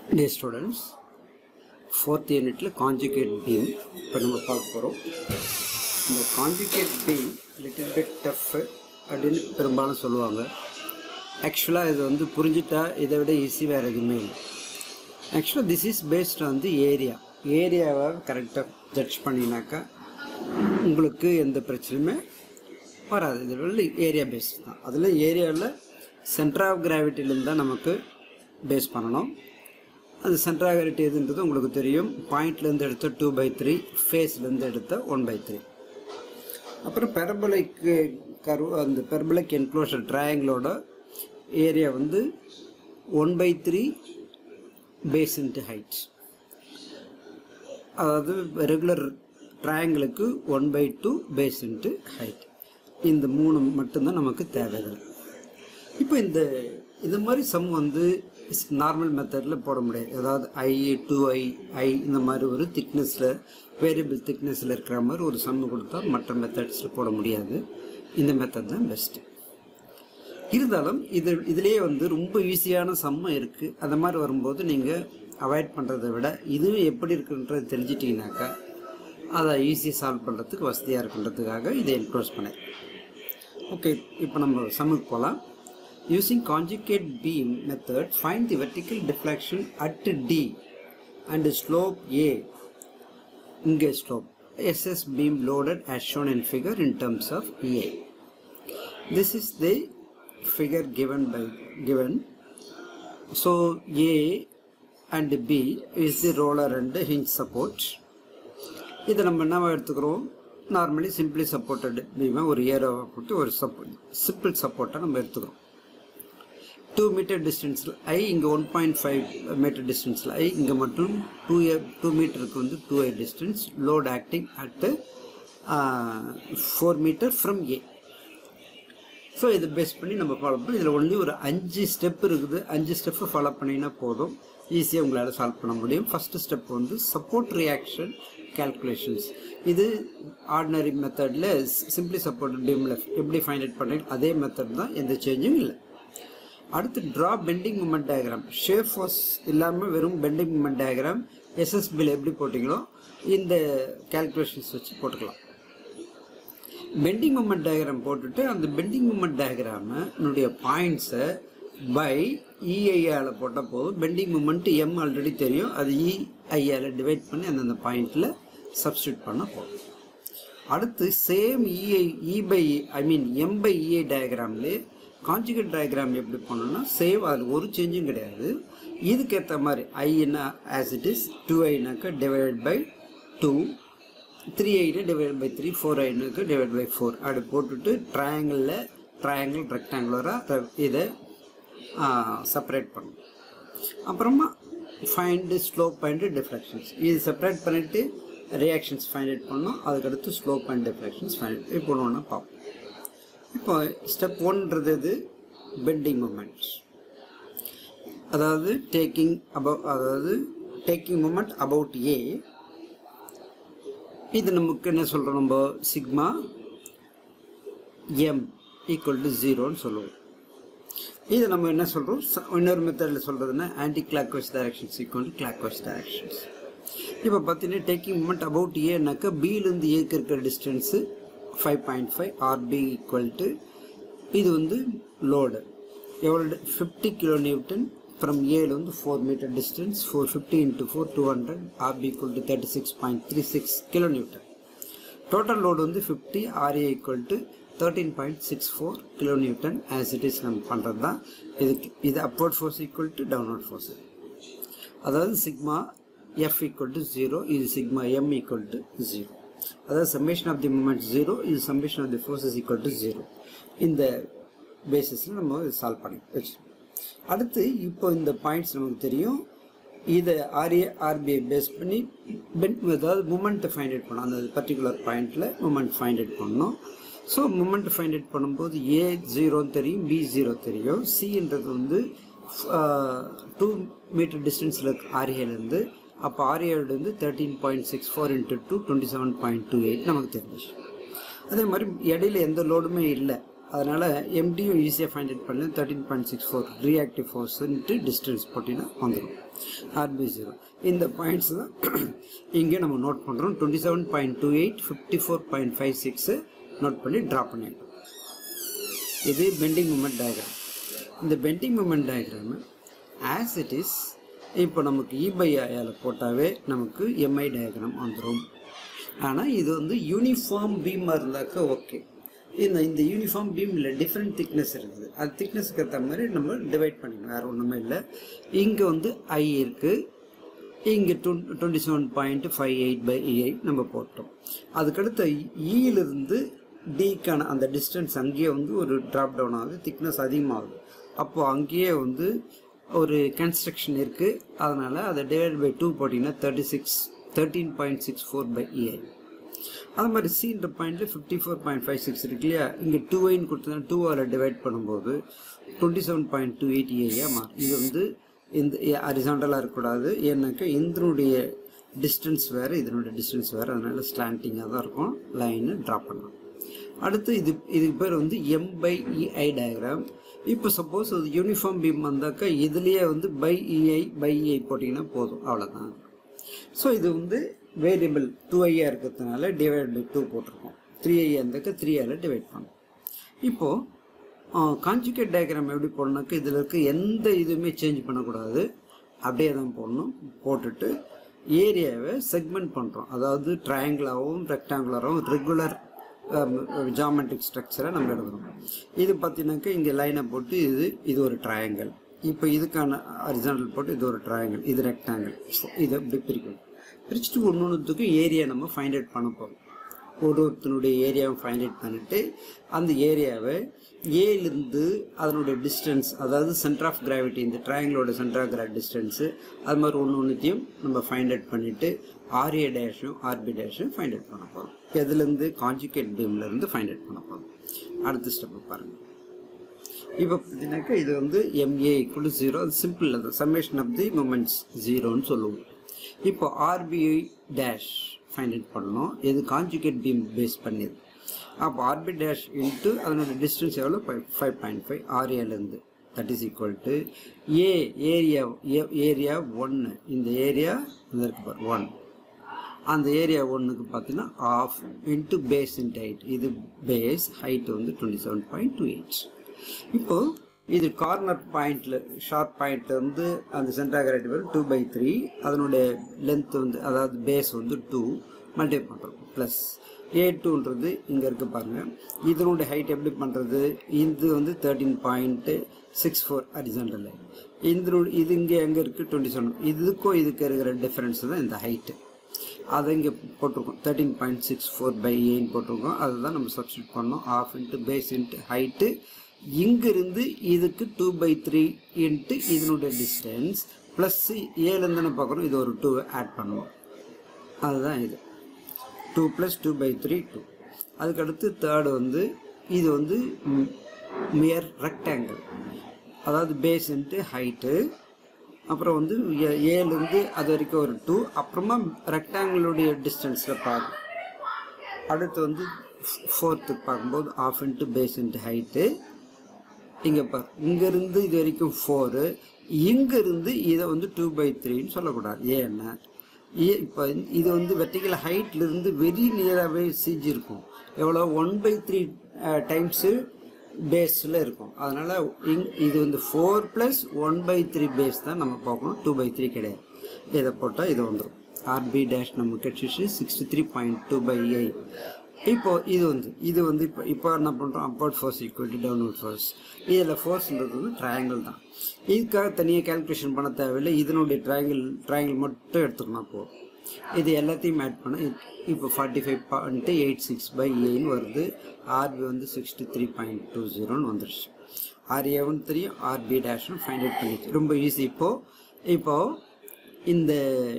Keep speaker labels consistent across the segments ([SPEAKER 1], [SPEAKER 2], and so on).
[SPEAKER 1] Dear students, fourth யூனிட்டில் conjugate beam இப்போ நம்ம பார்க்க போகிறோம் இந்த conjugate beam little bit tough அப்படின்னு பெரும்பாலும் சொல்லுவாங்க ஆக்சுவலாக இது வந்து புரிஞ்சுட்டா இதை விட ஈஸி வேறு எதுவுமே இல்லை ஆக்சுவலாக this is based on the area ஏரியாவை கரெக்டாக ஜட்ஜ் பண்ணினாக்கா உங்களுக்கு எந்த பிரச்சனையுமே வராது இது வந்து ஏரியா பேஸ்ட் தான் அதில் ஏரியாவில் சென்டர் ஆஃப் கிராவிட்டிலேருந்து தான் நமக்கு பேஸ் பண்ணணும் அது சென்டர் ஆஃப் கிராவிட்டி எதுன்றது உங்களுக்கு தெரியும் பாயிண்ட்லேருந்து எடுத்த டூ பை த்ரீ ஃபேஸ்லேருந்து எடுத்த ஒன் பை த்ரீ அப்புறம் பெரபலைக்கு கரு அந்த பெரபலைக் என்க்ளோஷர் ட்ரையாங்கிளோட ஏரியா வந்து one by three base into height அதாவது ரெகுலர் ட்ரையாங்கிளுக்கு one by two base into height இந்த மூணு மட்டும்தான் நமக்கு தேவைகள் இப்போ இந்த இந்த மாதிரி சம் வந்து நார்மல் மெத்தடில் போட முடியாது அதாவது ஐ டூ ஐ ஐ இந்த மாதிரி ஒரு திக்னஸில் வேரியபிள் திக்னஸில் இருக்கிற மாதிரி ஒரு சம்மு கொடுத்தா மற்ற மெத்தட்ஸில் போட முடியாது இந்த மெத்தட் தான் பெஸ்ட்டு இருந்தாலும் இது இதுலேயே வந்து ரொம்ப ஈஸியான சம்மம் இருக்குது அந்த மாதிரி வரும்போது நீங்கள் அவாய்ட் பண்ணுறதை விட இதுவும் எப்படி இருக்குன்றது தெரிஞ்சிட்டிங்கனாக்கா அதை ஈஸியாக சால்வ் பண்ணுறதுக்கு வசதியாக இருக்குன்றதுக்காக இதை என்க்ளோஸ் பண்ணேன் ஓகே இப்போ நம்ம சம்முக்கு போகலாம் using conjugate beam method find the vertical deflection at D and slope A இங்கே slope SS beam loaded as shown in figure in terms of A. This is the figure given by given. So A and B is the roller and hinge support. இதை நம்ம என்ன எடுத்துக்கிறோம் normally simply supported பீமை ஒரு ஏரோவை போட்டு ஒரு support simple சப்போர்ட்டை நம்ம எடுத்துக்கிறோம் டூ மீட்டர் டிஸ்டன்ஸில் ஐ இங்கே ஒன் பாயிண்ட் ஃபைவ் மீட்டர் டிஸ்டன்ஸில் ஐ இங்கே மட்டும் டூ ஏ டூ மீட்டருக்கு வந்து to A distance load acting at four meter from A so இதை பேஸ் பண்ணி நம்ம ஃபாலோ பண்ணி இதில் ஒன்லி ஒரு அஞ்சு ஸ்டெப் இருக்குது அஞ்சு ஸ்டெப்பு ஃபாலோ பண்ணிங்கன்னா போதும் ஈஸியாக உங்களால் சால்வ் பண்ண முடியும் ஃபஸ்ட்டு ஸ்டெப் வந்து சப்போர்ட் ரியாக்ஷன் கேல்குலேஷன்ஸ் இது ஆர்டினரி மெத்தடில் சிம்பிளி சப்போர்ட் டீமில் எப்படி ஃபைண்ட் அவுட் பண்ணி அதே மெத்தட் தான் எந்த சேஞ்சும் இல்லை அடுத்து draw bending moment diagram shape force இல்லாமல் வெறும் பெண்டிங் மூமெண்ட் டயக்ராம் எஸ்எஸ்பியில் எப்படி போட்டிங்களோ இந்த கேல்குலேஷன்ஸ் வச்சு போட்டுக்கலாம் பெண்டிங் மூமெண்ட் டயக்ராம் போட்டுட்டு அந்த பெண்டிங் மூமெண்ட் டயக்ராமனுடைய பாயிண்ட்ஸை பை இஐஆல் போட்டால் போதும் பெண்டிங் மூமெண்ட் எம் ஆல்ரெடி தெரியும் அது இஐஆல் டிவைட் பண்ணி அந்தந்த பாயிண்டில் சப்ஸ்டியூட் பண்ண போதும் அடுத்து same EI E by I mean M by EI டயக்ராம்லேயே கான்ஜுகேட் டயக்ராம் எப்படி பண்ணணும்னா சேவ் அதில் ஒரு சேஞ்சும் கிடையாது இதுக்கேற்ற மாதிரி ஐன்னா ஆஸ் இட் இஸ் டூ ஐனாக்கா டிவைட் பை டூ த்ரீ ஐனா டிவைட் பை த்ரீ ஃபோர் ஐனுக்கு டிவைட் பை ஃபோர் அப்படி போட்டுட்டு ட்ரையாங்கிளில் ட்ரையாங்கிள் ரெக்டாங்குலராக இதை செப்பரேட் பண்ணணும் அப்புறமா ஃபைண்டு ஸ்லோப் அண்டு டிஃப்ளெக்ஷன்ஸ் இது செப்பரேட் பண்ணிவிட்டு ரியாக்ஷன்ஸ் ஃபைண்ட் அவுட் பண்ணோம் அதுக்கடுத்து slope and deflections find out இப்போ ஒன்று பார்ப்போம் இப்போ ஸ்டெப் ஒன்றது இது பெண்டிங் மூமெண்ட்ஸ் அதாவது டேக்கிங் அபவ் அதாவது டேக்கிங் மூமெண்ட் அபவுட் ஏ இது நமக்கு என்ன சொல்கிறோம் நம்ம சிக்மா எம் ஈக்குவல் டு ஜீரோன்னு சொல்லுவோம் இது நம்ம என்ன சொல்கிறோம் இன்னொரு மெத்தடில் சொல்கிறதுனா clock wise directions equal to clock wise directions இப்போ பார்த்தீங்கன்னா டேக்கிங் மூமெண்ட் அபவுட் ஏன்னாக்கா பியிலேருந்து ஏக்கு இருக்கிற distance five point five RB equal to இது வந்து லோடு எவ்வளோ ஃபிஃப்டி கிலோ நியூட்டன் ஃப்ரம் ஏல வந்து four meter distance four fifty into four two hundred RB equal to thirty six point three six kilo newton total load வந்து fifty RA equal to thirteen point six four kilo newton as it is நம்ம பண்ணுறது தான் இதுக்கு இது upward force equal to downward force அதாவது sigma F equal to zero இது sigma M equal to zero அதாவது summation of the moment zero இது summation of the forces equal to zero இந்த பேசிஸில் நம்ம சால்வ் பண்ணி வச்சு அடுத்து இப்போ இந்த பாயிண்ட்ஸ் நமக்கு தெரியும் இதை ஆர்ஏ ஆர்பிஐ பேஸ் பண்ணி பென் அதாவது மூமெண்ட்டை ஃபைண்ட் அவுட் பண்ணோம் அந்த பர்டிகுலர் பாயிண்டில் மூமெண்ட் ஃபைண்ட் அவுட் பண்ணோம் ஸோ மூமெண்ட் ஃபைண்ட் அவுட் பண்ணும்போது ஏ ஜீரோன்னு தெரியும் பி ஜீரோ தெரியும் சின்றது வந்து டூ மீட்டர் டிஸ்டன்ஸில் ஆர்ஏலேருந்து அப்போ ஆர்ஏடு வந்து thirteen point six four into two twenty seven point two eight நமக்கு தெரிஞ்சிச்சு அதே மாதிரி இடையில எந்த லோடுமே இல்லை அதனால் எம்டியும் ஈஸியாக ஃபைண்ட் அவுட் பண்ணி thirteen point six four reactive force into distance போட்டிங்கன்னா வந்துடும் ஆர்பி ஜீரோ இந்த பாயிண்ட்ஸ் தான் இங்கே நம்ம நோட் பண்ணுறோம் twenty seven point two eight fifty four point five six note பண்ணி ட்ரா பண்ணிடணும் இது பெண்டிங் மூமெண்ட் டயக்ராம் இந்த bending moment diagram as it is இப்போ நமக்கு இ பை ஐயால் போட்டாவே நமக்கு எம்ஐ டயக்ராம் வந்துடும் ஆனால் இது வந்து யூனிஃபார்ம் பீமாக இருந்தாக்கா ஓகே இந்த இந்த யூனிஃபார்ம் பீமில் டிஃப்ரெண்ட் திக்னஸ் இருக்குது அது திக்னஸுக்கு ஏற்ற மாதிரி நம்ம டிவைட் பண்ணிக்கணும் வேறு ஒன்றுமே இல்லை இங்கே வந்து ஐ இருக்குது இங்கே twenty twenty seven point five eight by EI நம்ம போட்டோம் அதுக்கடுத்து இயிலிருந்து டிக்கான அந்த டிஸ்டன்ஸ் அங்கேயே வந்து ஒரு ட்ராப் டவுன் ஆகுது திக்னஸ் அதிகமாகுது அப்போது அங்கேயே வந்து ஒரு கன்ஸ்ட்ரக்ஷன் இருக்குது அதனால் அதை டிவைட் பை டூ போட்டிங்கன்னா thirty six thirteen point six four by EI அது மாதிரி சின்ற பாயிண்ட்ல fifty four point five six இருக்கு இல்லையா இங்கே டூ ஐன்னு கொடுத்தா டூ ஆல் டிவைட் பண்ணும்போது twenty seven point two eight ஏயா மாறும் இது வந்து இந்த அரிசாண்டலாக இருக்கக்கூடாது ஏன்னாக்கா இதனுடைய டிஸ்டன்ஸ் வேறு இதனுடைய டிஸ்டன்ஸ் வேறு அதனால ஸ்லாண்டிங்காக தான் இருக்கும் லைனை ட்ரா பண்ணலாம் அடுத்து இது இதுக்கு பேர் வந்து எம் பை இஐ டயக்ராம் இப்போ சப்போஸ் அது யூனிஃபார்ம் பீம் வந்தாக்கா இதுலேயே வந்து பை இஐ பை இஐ போட்டிங்கன்னா போதும் அவ்வளோதான் ஸோ இது வந்து வேரியபிள் டூ ஐயா இருக்கிறதுனால டிவைட் பை டூ போட்டிருக்கோம் த்ரீ ஐயா இருந்தாக்க த்ரீ ஆல டிவைட் பண்ணோம் இப்போது கான்ஜுகேட் டயக்ராம் எப்படி போடணும்னாக்க இதில் இருக்க எந்த இதுவுமே சேஞ்ச் பண்ணக்கூடாது அப்படியே தான் போடணும் போட்டுட்டு ஏரியாவை செக்மெண்ட் பண்ணுறோம் அதாவது ட்ரையாங்கிளாகவும் ரெக்டாங்குலராகவும் ரெகுலர் ஜாமெட்ரிக் ஸ்ட்ரக்சரை நம்ம எழுதுறோம் இது பார்த்தீங்கன்னாக்கா இங்கே லைனை போட்டு இது இது ஒரு ட்ரையாங்கிள் இப்போ இதுக்கான ஹரிசாண்டல் போட்டு இது ஒரு ட்ரையாங்கிள் இது ரெக்டாங்கிள் இதை இப்படி பிரிக்கணும் பிரிச்சுட்டு ஒன்று ஒன்றுத்துக்கும் ஏரியா நம்ம ஃபைண்ட் அவுட் பண்ண போகிறோம் ஒரு ஒருத்தனுடைய ஏரியாவை ஃபைண்ட் அவுட் பண்ணிட்டு அந்த ஏரியாவை ஏலேருந்து அதனுடைய டிஸ்டன்ஸ் அதாவது சென்டர் ஆஃப் கிராவிட்டி இந்த ட்ரையாங்கிளோட சென்டர் ஆஃப் கிராவிட்டி டிஸ்டன்ஸு அது மாதிரி ஒன்று ஒன்றுத்தையும் நம்ம ஃபைண்ட் அவுட் பண்ணிவிட்டு ஆர்ஏ டேஷும் ஆர்பி டேஷும் ஃபைண்ட் அவுட் பண்ண போகிறோம் எதுலேருந்து கான்ஜுகேட் பீம்லேருந்து ஃபைண்ட் அவுட் பண்ண போகிறோம் அடுத்த ஸ்டெப்பு பாருங்கள் இப்போ பார்த்தீங்கன்னாக்கா இது வந்து எம்ஏ ஈக்குவல் ஜீரோ அது சிம்பிள் அது சம்மேஷன் ஆஃப் தி மூமெண்ட்ஸ் ஜீரோன்னு சொல்லுவோம் இப்போ ஆர்பிஐ டேஷ் ஃபைண்ட் அவுட் பண்ணணும் இது கான்ஜுகேட் பீம் பேஸ் பண்ணியது அப்போ ஆர்பி டேஷ் இன்ட்டு அதனோட டிஸ்டன்ஸ் எவ்வளோ ஃபைவ் ஃபைவ் பாயிண்ட் ஃபைவ் ஆர்ஏலேருந்து that is equal to A area area ஒன்று இந்த ஏரியா இந்த இருக்கு பார் ஒன் அந்த ஏரியா ஒன்றுக்கு பார்த்தீங்கன்னா half into base into height இது பேஸ் ஹைட் வந்து twenty seven point two eight இப்போ இது கார்னர் பாயிண்ட்ல ஷார்ப் பாயிண்ட்ல இருந்து அந்த centre gravity two by three அதனுடைய லென்த் வந்து அதாவது பேஸ் வந்து டூ மல்டிப்ளை பண்ணுறோம் ப்ளஸ் ஏ டூன்றது இங்கே இருக்கு பாருங்க இதனுடைய ஹைட் எப்படி பண்ணுறது இது வந்து thirteen point six four horizontal இதனுடைய இது இங்கே எங்கே இருக்குது டுவெண்ட்டி செவன் இதுக்கும் இதுக்கு இருக்கிற டிஃப்ரென்ஸ் தான் இந்த ஹைட்டு அதை இங்கே போட்டிருக்கோம் thirteen point six four by ஏன்னு போட்டிருக்கோம் அதை தான் நம்ம சப்ஸ்டியூட் பண்ணோம் half into base into height இங்கிருந்து இதுக்கு டூ பை த்ரீ இன்ட்டு இதனுடைய டிஸ்டன்ஸ் ப்ளஸ் ஏழுன்னு பார்க்குறோம் இது ஒரு டூ ஆட் பண்ணுவோம் அதுதான் இது two plus two by three two அதுக்கடுத்து தேர்டு வந்து இது வந்து மியர் ரெக்டாங்கிள் அதாவது பேஸ் இன்ட்டு ஹைட்டு அப்புறம் வந்து ஏ- ஏழுலேருந்து அது வரைக்கும் ஒரு டூ அப்புறமா ரெக்டாங்கிளுடைய டிஸ்டன்ஸில் பார்க்கும் அடுத்து வந்து ஃபோர்த்துக்கு பார்க்கும்போது half into base into height இங்கே பார் இங்கேருந்து இது வரைக்கும் ஃபோரு இங்கேருந்து இதை வந்து டூ பை த்ரீன்னு சொல்லக்கூடாது ஏன்னா ஏ இப்போ இது வந்து வெர்டிக்கல் ஹைட்லேருந்து வெரி நியராகவே சிஜி இருக்கும் எவ்வளோ ஒன் பை த்ரீ டைம்ஸு பேஸில் இருக்கும் அதனால் இங் இது வந்து four plus one by three base தான் நம்ம பார்க்கணும் டூ பை த்ரீ கிடையாது இதை போட்டால் இது வந்துடும் ஆர்பி டேஷ் நமக்கு கிடச்சிச்சு sixty three point two by eight இப்போ இது வந்து இது வந்து இப்போ இப்போ என்ன பண்ணுறோம் upward force equal to downward force இதில் ஃபோர்ஸ்ன்றது வந்து ட்ரையாங்கிள் தான் இதுக்காக தனியாக கால்குலேஷன் பண்ண தேவையில்லை இதனுடைய ட்ரையாங்கிள் ட்ரையாங்கிள் மட்டும் எடுத்துக்கணும் போதும் இது எல்லாத்தையும் ஆட் பண்ண இப்போ forty five point eight six by ஏன்னு வருது ஆர்பி வந்து சிக்ஸ்டி த்ரீ பாயிண்ட் டூ ஜீரோன்னு வந்துருச்சு ஆர்ஏவும் தெரியும் ஆர்பி டேஷும் ஃபைண்ட் அவுட் பண்ணிச்சு ரொம்ப ஈஸி இப்போது இப்போது இந்த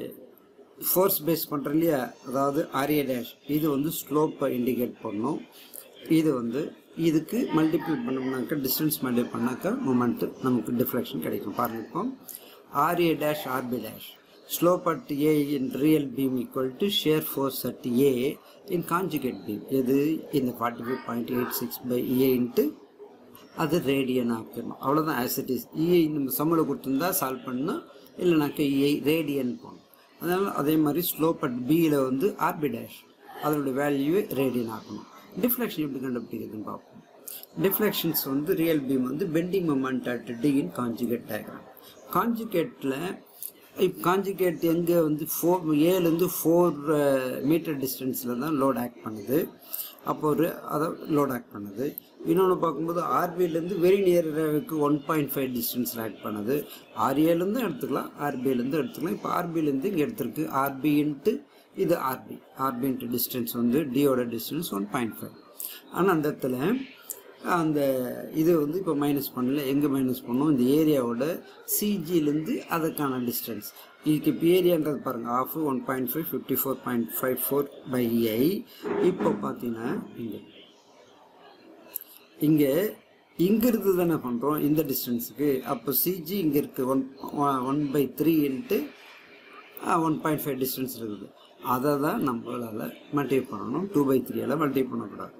[SPEAKER 1] ஃபோர்ஸ் பேஸ் பண்ணுறோம் இல்லையா அதாவது ஆர்ஏ டேஷ் இது வந்து ஸ்லோப்பை இண்டிகேட் பண்ணும் இது வந்து இதுக்கு மல்டிபிள் பண்ணோம்னாக்கா டிஸ்டன்ஸ் மல்டிபிள் பண்ணாக்கா மூமெண்ட் நமக்கு டிஃப்ளெக்ஷன் கிடைக்கும் பாருங்க இப்போ RA dash RB dash slope at A in real beam equal to shear force at A in conjugate beam இது இந்த forty five point eight six by A into அது radian ஆக்கணும் அவ்வளோதான் ஆசிட்டிஸ் இஐ நம்ம சம்மளை கொடுத்துருந்தா சால்வ் பண்ணணும் இல்லைனாக்கா EI radian போகணும் அதனால் அதே மாதிரி ஸ்லோப் அட் பியில் வந்து ஆர்பி டேஷ் அதனுடைய வேல்யூவை ரேடியன் ஆக்கணும் டிஃப்ளெக்ஷன் எப்படி கண்டுபிடிக்கிறதுன்னு பார்ப்போம் டிஃப்ளெக்ஷன்ஸ் வந்து ரியல் பீம் வந்து bending moment at D in conjugate diagram கான்ஜுகேட்டில் இப்போ கான்ஜுகேட் எங்கே வந்து ஃபோர் ஏழுலேருந்து ஃபோர் மீட்டர் டிஸ்டன்ஸில் தான் லோட் ஆக்ட் பண்ணுது அப்போ ஒரு அதை லோட் ஆக்ட் பண்ணுது இன்னொன்று பார்க்கும்போது ஆர்பியிலேருந்து வெரி நியருக்கு ஒன் பாயிண்ட் ஃபைவ் டிஸ்டன்ஸில் ஆக்ட் பண்ணுது ஆர்ஏலேருந்து எடுத்துக்கலாம் ஆர்பியிலேருந்து எடுத்துக்கலாம் இப்போ ஆர்பியிலேருந்து இங்கே எடுத்திருக்கு ஆர்பி இன்ட்டு இது ஆர்பி ஆர்பி இன்ட்டு டிஸ்டன்ஸ் வந்து டியோட டிஸ்டன்ஸ் ஒன் பாயிண்ட் ஃபைவ் ஆனால் அந்த இடத்துல அந்த இது வந்து இப்போ மைனஸ் பண்ணல எங்கே மைனஸ் பண்ணோம் இந்த ஏரியாவோட சிஜிலேருந்து அதுக்கான டிஸ்டன்ஸ் இதுக்கு இப்போ ஏரியான்றது பாருங்கள் half one point five fifty four point five four by I இப்போ பார்த்தீங்கன்னா இங்கே இங்கே இங்கிருந்து தானே பண்ணுறோம் இந்த டிஸ்டன்ஸுக்கு அப்போ சிஜி இங்கே இருக்குது one one by three into one point five distance இருக்குது அதை தான் நம்மளால் மல்டிப்ளை பண்ணணும் டூ பை த்ரீயால் மல்டிப்ளை பண்ணக்கூடாது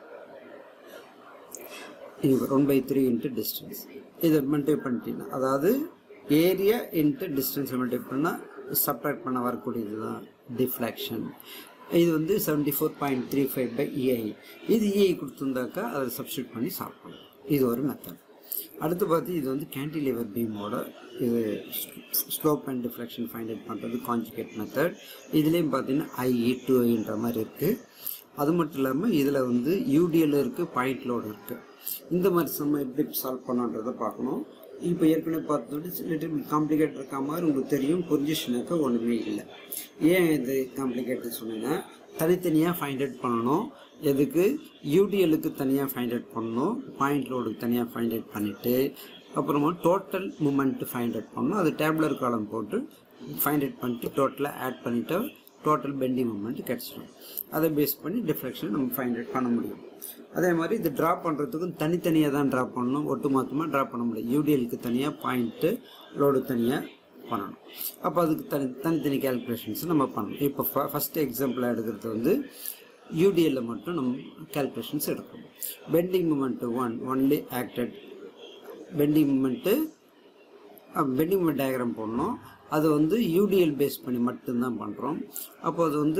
[SPEAKER 1] இது one by three into distance இதை மல்டிப்ளை பண்ணிட்டீங்கன்னா அதாவது ஏரியா இன்ட்டு டிஸ்டன்ஸை மல்டிப்ளை பண்ணால் சப்ராக்ட் பண்ண வரக்கூடியது தான் டிஃப்ளாக்ஷன் இது வந்து seventy four point three five by EI இது இஐ கொடுத்துருந்தாக்கா அதை சப்ஸ்டியூட் பண்ணி சால்வ் பண்ணலாம் இது ஒரு மெத்தட் அடுத்து பார்த்து இது வந்து கேன்டிலிவர் பீமோட இது slope and deflection find out பண்ணுறது கான்ஜுகேட் மெத்தட் இதுலேயும் பார்த்தீங்கன்னா ஐஇ டூ ஐன்ற மாதிரி இருக்குது அது மட்டும் இல்லாமல் இதில் வந்து யூடிஎல் இருக்குது பாயிண்ட் லோடு இருக்குது இந்த மாதிரி சம்ம எப்படி சால்வ் பண்ணன்றதை பார்க்கணும் இப்போ ஏற்கனவே பார்த்தோட லிட்டில் காம்ப்ளிகேட் இருக்க மாதிரி உங்களுக்கு தெரியும் பொசிஷனுக்கு ஒன்றுமே இல்லை ஏன் இது காம்ப்ளிகேட்டட் சொன்னீங்கன்னா தனித்தனியாக ஃபைண்ட் அவுட் பண்ணணும் எதுக்கு யூடிஎலுக்கு தனியாக ஃபைண்ட் அவுட் பண்ணணும் பாயிண்ட் லோடுக்கு தனியாக ஃபைண்ட் அவுட் பண்ணிவிட்டு அப்புறமா டோட்டல் மூமெண்ட்டு ஃபைண்ட் அவுட் பண்ணணும் அது டேப்லர் காலம் போட்டு ஃபைண்ட் அவுட் பண்ணிட்டு டோட்டலாக ஆட் பண்ணிவிட்டு டோட்டல் பெண்டிங் மூமெண்ட் கிடச்சிடும் அதை பேஸ் பண்ணி டிஃப்ளெக்ஷன் நம்ம ஃபைண்ட் அவுட் பண்ண முடியும் அதே மாதிரி இது ட்ரா பண்ணுறதுக்கும் தனித்தனியாக தான் ட்ரா பண்ணணும் ஒட்டு மொத்தமாக ட்ரா பண்ண முடியும் யூடிஎலுக்கு தனியாக பாயிண்ட்டு லோடு தனியாக பண்ணணும் அப்போ அதுக்கு தனி தனித்தனி கேல்குலேஷன்ஸ் நம்ம பண்ணணும் இப்போ ஃபஸ்ட்டு எக்ஸாம்பிளாக எடுக்கிறது வந்து யூடிஎல்ல மட்டும் நம்ம கேல்குலேஷன்ஸ் எடுக்கணும் bending moment one only acted bending moment bending moment diagram போடணும் அது வந்து யூடிஎல் பேஸ் பண்ணி மட்டும்தான் பண்ணுறோம் அப்போ அது வந்து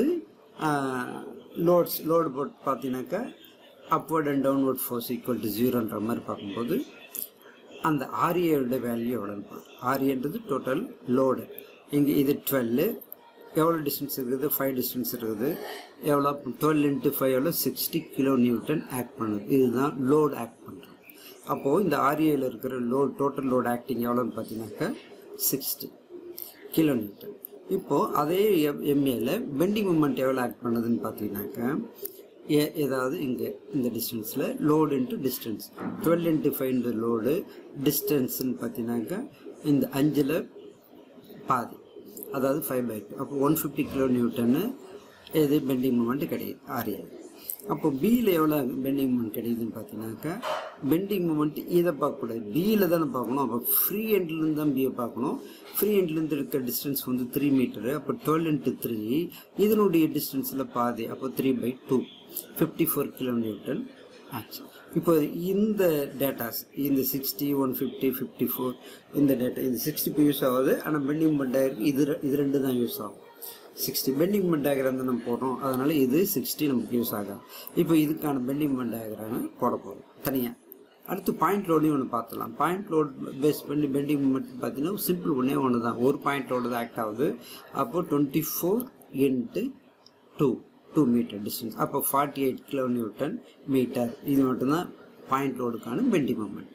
[SPEAKER 1] லோட்ஸ் லோடு போட்டு பார்த்தீங்கன்னாக்கா upward and downward force equal to ஜீரோன்ற மாதிரி பார்க்கும்போது அந்த ஆரியோட வேல்யூ எவ்வளோன்னு பார்க்கணும் ஆரியன்றது டோட்டல் லோடு இங்கே இது டுவெல்லு எவ்வளோ டிஸ்டன்ஸ் இருக்குது ஃபைவ் டிஸ்டன்ஸ் இருக்குது எவ்வளோ டுவெல் இன்ட்டு ஃபைவ்ல சிக்ஸ்டி கிலோ நியூட்டன் ஆக்ட் பண்ணுது இதுதான் லோடு ஆக்ட் பண்ணுறது அப்போது இந்த ஆரியில் இருக்கிற லோட் டோட்டல் லோட் ஆக்டிங் எவ்வளோன்னு பார்த்தீங்கன்னாக்கா சிக்ஸ்டி கிலோ நியூட்டன் இப்போது அதே எம்ஏல பெண்டிங் மூமெண்ட் எவ்வளோ ஆக்ட் பண்ணுதுன்னு பார்த்தீங்கன்னாக்கா ஏ ஏதாவது இங்கே இந்த டிஸ்டன்ஸில் load into distance twelve into five load டிஸ்டன்ஸ்ன்னு பார்த்தீங்கன்னாக்கா இந்த அஞ்சில் பாதி அதாவது ஃபைவ் பை டூ அப்போ ஒன் ஃபிஃப்டி கிலோ நியூட்டன்னு இது பெண்டிங் மூமெண்ட் கிடையாது ஆரியாது அப்போ பியில் எவ்வளோ பெண்டிங் மூமெண்ட் கிடைக்குதுன்னு பார்த்தீங்கன்னாக்கா பெண்டிங் மூமெண்ட் இதை பார்க்கக்கூடாது பியில் தானே பார்க்கணும் அப்போ ஃப்ரீ எண்ட்லேருந்து தான் பியை பார்க்கணும் ஃப்ரீ எண்ட்லேருந்து இருக்க டிஸ்டன்ஸ் வந்து த்ரீ மீட்டரு அப்போ டுவெல் இன்ட்டு த்ரீ இதனுடைய டிஸ்டன்ஸில் பாதி அப்போ three by two fifty four kilo newton ஆச்சு இப்போ இந்த டேட்டாஸ் இந்த sixty one fifty fifty four இந்த டேட்டா இந்த சிக்ஸ்டி இப்போ யூஸ் ஆகுது ஆனால் பெண்டிங் மூமெண்ட் டயருக்கு இது ரெ- இது ரெண்டு தான் யூஸ் ஆகும் சிக்ஸ்டி பெண்டிங் மூமெண்ட் டயக்ராம் தான் நம்ம போடுறோம் அதனால் இது சிக்ஸ்டி நமக்கு யூஸ் ஆகும் இப்போ இதுக்கான பெண்டிங் மூமெண்ட் டயக்ராம் போட போகிறோம் தனியாக அடுத்து பாயிண்ட் லோடையும் ஒன்று பார்த்துலாம் பாயிண்ட் லோட் பேஸ் பண்ணி பெண்டிங் மூமெண்ட் பார்த்தீங்கன்னா சிம்பிள் ஒன்றே ஒன்று தான் ஒரு பாயிண்ட் லோடு தான் ஆக்ட் ஆகுது அப்போது twenty four into two two metre distance அப்போ forty eight kilo newton meter இது மட்டும்தான் பாயிண்ட் லோடுக்கான பெண்டிங் மூமெண்ட்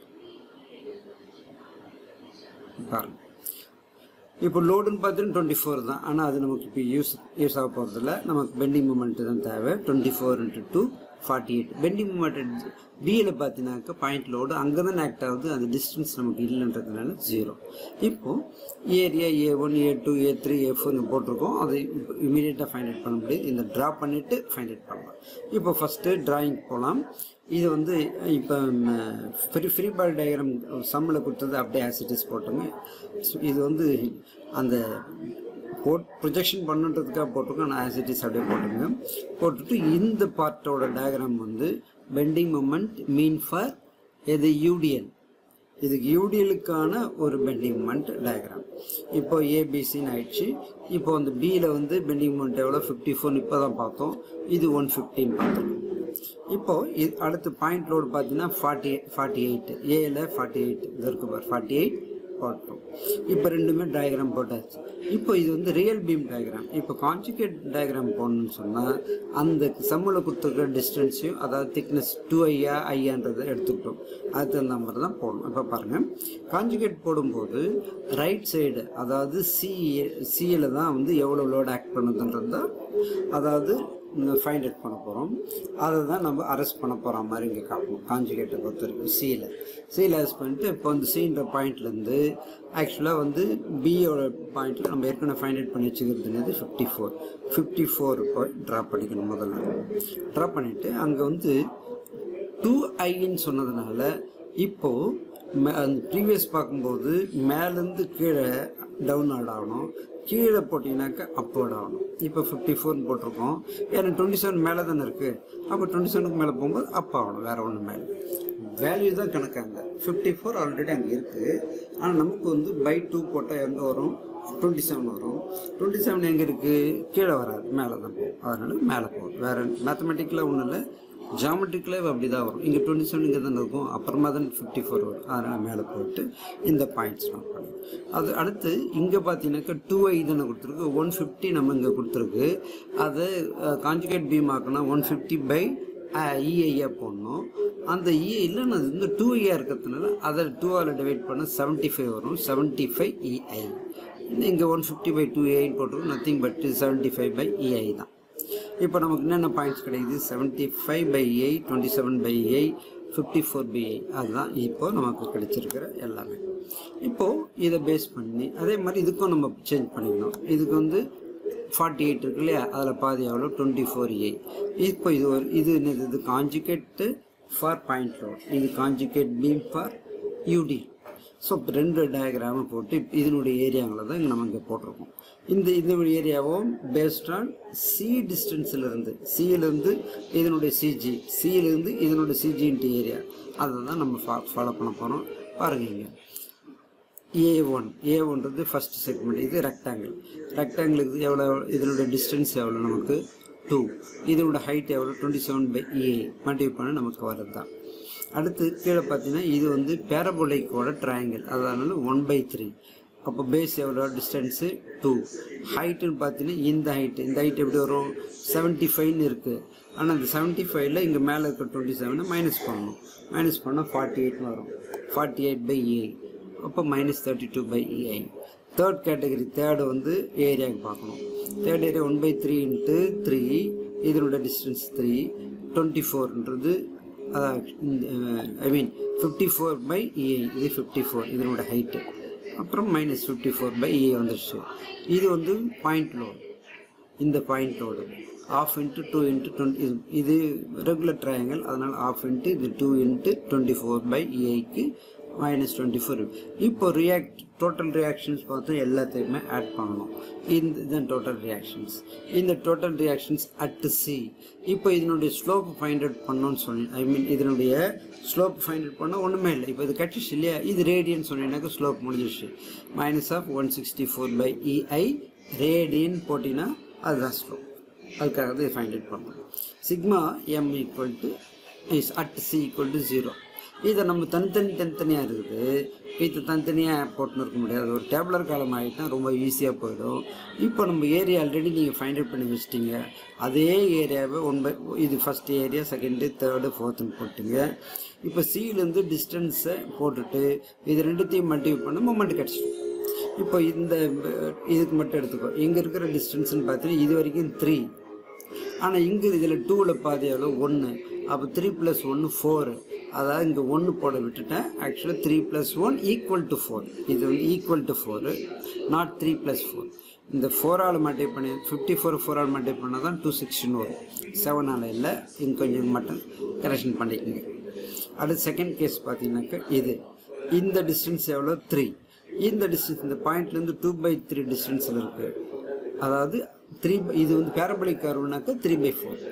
[SPEAKER 1] பாருங்க இப்போ லோடுன்னு பார்த்தீங்கன்னா டுவெண்ட்டி ஃபோர் தான் ஆனால் அது நமக்கு இப்போ யூஸ் யூஸ் ஆக போகிறதில்ல நமக்கு பெண்டிங் மூமெண்ட் தான் தேவை twenty four into two forty eight bending moment பியில் பார்த்தீங்கன்னாக்கா பாயிண்ட் லோடு அங்கே தான் ஆக்ட் ஆகுது அந்த டிஸ்டன்ஸ் நமக்கு இல்லைன்றதுனால ஜீரோ இப்போது area A one A two A three A ஃபோர்னு போட்டிருக்கோம் அதை இமீடியட்டாக ஃபைண்ட் அவுட் பண்ண முடியும் இந்த ட்ரா பண்ணிவிட்டு ஃபைண்ட் அவுட் பண்ணலாம் இப்போ ஃபஸ்ட்டு டிராயிங் போகலாம் இது வந்து இப்போ ஃப்ரீ ஃப்ரீ பால் டயக்ராம் சம்மில் கொடுத்தது அப்படியே ஆசிட்டிஸ் போட்டோங்க So, இது வந்து அந்த போட் ப்ரொஜெக்ஷன் பண்ணுன்றதுக்காக போட்டிருக்கோம் ஆனால் ஆசிட்டிஸ் அப்படியே போட்டுங்க போட்டுட்டு இந்த பார்ட்டோட டயக்ராம் வந்து பெண்டிங் மூமெண்ட் மீன் ஃபார் எது யூடிஎல் இதுக்கு யூடிஎலுக்கான ஒரு பெண்டிங் மொமெண்ட் டயக்ராம் இப்போ ஏபிசின்னு ஆயிடுச்சு இப்போ வந்து பியில் வந்து பெண்டிங் மொமெண்ட் எவ்வளோ ஃபிஃப்டி ஃபோர் இப்போ தான் பார்த்தோம் இது ஒன் ஃபிஃப்டின்னு பார்த்தோம் இப்போ இது அடுத்து பாயிண்ட் லோடு பார்த்தீங்கன்னா ஃபார்ட்டி ஃபார்ட்டி எயிட் ஏல ஃபார்ட்டி எயிட் இது இருக்கு பார் ஃபார்ட்டி எயிட் போட்டோம் இப்போ ரெண்டுமே டயக்ராம் போட்டாச்சு இப்போ இது வந்து ரியல் பீம் டயக்ராம் இப்போ கான்ஜுகேட் டயக்ராம் போடணும்னு சொன்னால் அந்த சம்மில் கொடுத்துருக்க டிஸ்டன்ஸையும் அதாவது திக்னஸ் டூ ஐயா ஐயான்றதை எடுத்துக்கிட்டோம் அதுக்கு தகுந்த மாதிரி தான் போடணும் இப்போ பாருங்கள் கான்ஜுகேட் போடும்போது ரைட் சைடு அதாவது சி சியில் தான் வந்து எவ்வளோ லோட் ஆக்ட் பண்ணுதுன்றது தான் அதாவது ஃபைண்ட் அவுட் பண்ண போகிறோம் அதை தான் நம்ம அரெஸ்ட் பண்ண போகிற மாதிரி இங்கே காட்டணும் காஞ்சிகேட்டை பொறுத்த வரைக்கும் சியில் சியில் அரெஸ்ட் பண்ணிட்டு இப்போ வந்து சின்ற பாயிண்ட்லேருந்து ஆக்சுவலாக வந்து பியோட பாயிண்ட்டில் நம்ம ஏற்கனவே ஃபைண்ட் அவுட் பண்ணி வச்சுக்கிறது ஃபிஃப்டி ஃபோர் ஃபிஃப்டி ஃபோர் போய் ட்ராப் பண்ணிக்கணும் முதல்ல ட்ராப் பண்ணிவிட்டு அங்கே வந்து டூ ஐன்னு சொன்னதுனால இப்போது மே- அந்த ப்ரீவியஸ் பார்க்கும்போது மேலேருந்து கீழே டவுன் ஆட் ஆகணும் கீழே போட்டிங்கனாக்கா அப்வர்ட் ஆகணும் இப்போ ஃபிஃப்டி ஃபோர்னு போட்டிருக்கோம் ஏன்னா டுவெண்ட்டி செவன் மேலே தானே இருக்குது அப்போ டுவெண்ட்டி செவனுக்கு மேலே போகும்போது அப் ஆகணும் வேறு ஒன்று மேலே வேல்யூ தான் கணக்காங்க ஃபிஃப்டி ஃபோர் ஆல்ரெடி அங்கே இருக்குது ஆனால் நமக்கு வந்து பை டூ போட்டால் எங்கே வரும் டுவெண்ட்டி செவன் வரும் டுவெண்ட்டி செவன் எங்கே இருக்குது கீழே வராது மேலே தான் போகும் அதனால மேலே போகும் வேறு மேத்தமெட்டிக்கலாக ஒன்றும் இல்லை ஜாமெட்ரிக்கலே அப்படி தான் வரும் இங்கே டுவெண்ட்டி செவன் இங்கே தானே இருக்கும் அப்புறமா தான் ஃபிஃப்டி ஃபோர் வரும் அதனால் மேலே போயிட்டு இந்த பாயிண்ட்ஸ் நான் பண்ணி அது அடுத்து இங்கே பார்த்தீங்கன்னாக்கா டூ ஐ தானே கொடுத்துருக்கு ஒன் ஃபிஃப்டி நம்ம இங்கே கொடுத்துருக்கு அதை கான்ஜுகேட் பீம் ஆக்கணும் ஒன் ஃபிஃப்டி பை இஐயா போடணும் அந்த இஐயில் அது வந்து டூ ஐயா இருக்கிறதுனால அதை டூவால் டிவைட் பண்ண செவன்ட்டி ஃபைவ் வரும் செவன்ட்டி ஃபைவ் இஐ இங்கே ஒன் ஃபிஃப்டி பை டூ ஏன்னு போட்டிருக்கோம் nothing but seventy five by EI தான் இப்போ நமக்கு என்னென்ன பாயிண்ட்ஸ் கிடைக்குது seventy five by eight twenty seven by eight fifty four by eight அதுதான் இப்போ நமக்கு கிடைச்சிருக்கிற எல்லாமே இப்போது இதை பேஸ் பண்ணி அதே மாதிரி இதுக்கும் நம்ம சேஞ்ச் பண்ணிக்கணும் இதுக்கு வந்து ஃபார்ட்டி எயிட் இருக்கு இல்லையா அதில் பாதி எவ்வளோ டுவெண்ட்டி ஃபோர் ஏ இப்போ இது ஒரு இது என்னது இது காஞ்சிகேட்டு ஃபார் பாயிண்ட் லோட் இது conjugate beam for UD so இப்போ ரெண்டு டயக்ராமை போட்டு இதனுடைய ஏரியாங்களை தான் இங்கே நம்ம இங்கே போட்டிருக்கோம் இந்த இந்த ஏரியாவும் பேஸ்ட் ஆன் சி டிஸ்டன்ஸ்லேருந்து சியிலேருந்து இதனுடைய சிஜி சியிலேருந்து இதனுடைய சிஜின்ட்டு ஏரியா அதை தான் நம்ம ஃபா ஃபாலோ பண்ண போகிறோம் பாருங்க இங்க ஏ ஒன் ஏ ஒன்றது ஃபர்ஸ்ட் செக்மெண்ட் இது ரெக்டாங்கிள் ரெக்டாங்கிளுக்கு எவ்வளோ இதனுடைய டிஸ்டன்ஸ் எவ்வளோ நமக்கு டூ இதனோட ஹைட் எவ்வளோ twenty seven by A multiply பண்ண நமக்கு வரது தான் அடுத்து கீழே பார்த்தீங்கன்னா இது வந்து பேரபோலிக்கோட ட்ரையாங்கிள் அதனால ஒன் பை த்ரீ அப்போ பேஸ் எவ்வளோ டிஸ்டன்ஸு டூ ஹைட்டுன்னு பார்த்தீங்கன்னா இந்த ஹைட்டு இந்த ஹைட் எப்படி வரும் செவன்ட்டி ஃபைவ்னு இருக்குது ஆனால் இந்த செவன்ட்டி ஃபைவ்ல இங்கே மேலே இருக்க டுவெண்ட்டி செவனை மைனஸ் பண்ணணும் மைனஸ் பண்ணால் ஃபார்ட்டி எயிட்னு வரும் ஃபார்ட்டி எயிட் பை ஏ அப்போ minus thirty two by AI third category third வந்து ஏரியாவுக்கு பார்க்கணும் third area one by three into three இதனோட டிஸ்டன்ஸ் த்ரீ டுவெண்ட்டி ஃபோர்ன்றது I mean fifty four by AI இது ஃபிஃப்டி ஃபோர் இதனோட ஹைட்டு அப்புறம் minus fifty four by A வந்துருச்சு இது வந்து பாயிண்ட் லோடு இந்த பாயிண்டோடு half into two into twenty இது ரெகுலர் ட்ரையாங்கல் அதனால் ஆஃப் இன்ட்டு இது two into twenty four by ஏக்கு மைனஸ் டுவெண்ட்டி ஃபோர் இப்போ ரியாக்ட் டோட்டல் ரியாக்ஷன்ஸ் பார்த்து எல்லாத்தையுமே ஆட் பண்ணணும் இந்த இதுதான் டோட்டல் ரியாக்ஷன்ஸ் இந்த டோட்டல் ரியாக்ஷன்ஸ் அட் சி இப்போ இதனுடைய ஸ்லோப் ஃபைண்ட் அவுட் பண்ணோன்னு சொல்லி ஐ மீன் இதனுடைய ஸ்லோப் ஃபைண்ட் அவுட் பண்ணால் ஒன்றுமே இல்லை இப்போ இது கட்டிச்சு இல்லையா இது ரேடியன் சொன்னீங்கன்னாக்கா ஸ்லோப் முடிஞ்சிடுச்சு minus half one sixty four by EI radian போட்டிங்கன்னா அதுதான் ஸ்லோப் அதுக்காக தான் இதை ஃபைண்ட் அவுட் பண்ணணும் sigma M equal to is at C equal to zero இதை நம்ம தனித்தனி தனித்தனியாக இருக்குது இதை தனித்தனியாக போட்டுன்னு இருக்க முடியாது ஒரு டேப்லர் காலம் ஆகிட்டா ரொம்ப ஈஸியாக போயிடும் இப்போ நம்ம ஏரியா ஆல்ரெடி நீங்கள் ஃபைண்ட் அவுட் பண்ணி வச்சிட்டீங்க அதே ஏரியாவை ஒன் பை இது ஃபஸ்ட் ஏரியா செகண்டு தேர்டு ஃபோர்த்துன்னு போட்டுங்க இப்போ சியிலேருந்து டிஸ்டன்ஸை போட்டுட்டு இது ரெண்டுத்தையும் மல்டிபிள் பண்ண மொமெண்ட் கிடச்சிடும் இப்போ இந்த அஹ், இதுக்கு மட்டும் எடுத்துக்கோ இங்கே இருக்கிற டிஸ்டன்ஸ்னு பார்த்தீங்கன்னா இது வரைக்கும் த்ரீ ஆனால் இங்கே இதில் டூவில் பாதி எவ்வளோ ஒன்று அப்போ த்ரீ ப்ளஸ் ஒன்று ஃபோரு அதாவது இங்கே ஒன்று போட விட்டுட்டேன் ஆக்சுவலாக three plus one equal to four இது வந்து equal to four not three plus four இந்த ஃபோரால் மல்டிப்ளை பண்ணி ஃபிஃப்டி ஃபோர் ஃபோரால் மல்டிப்ளை பண்ணால் தான் டூ சிக்ஸ்டின்னு வரும் செவனால் இல்லை இங்கே கொஞ்சம் மட்டும் கரெக்ஷன் பண்ணிக்கோங்க அடுத்து செகண்ட் கேஸ் பார்த்தீங்கன்னாக்கா இது இந்த டிஸ்டன்ஸ் எவ்வளோ த்ரீ இந்த டிஸ்டன்ஸ் இந்த பாயிண்ட்லேருந்து டூ பை த்ரீ டிஸ்டன்ஸில் இருக்குது அதாவது த்ரீ இது வந்து பேரபலிக் கர்வ்னாக்கா த்ரீ பை ஃபோர்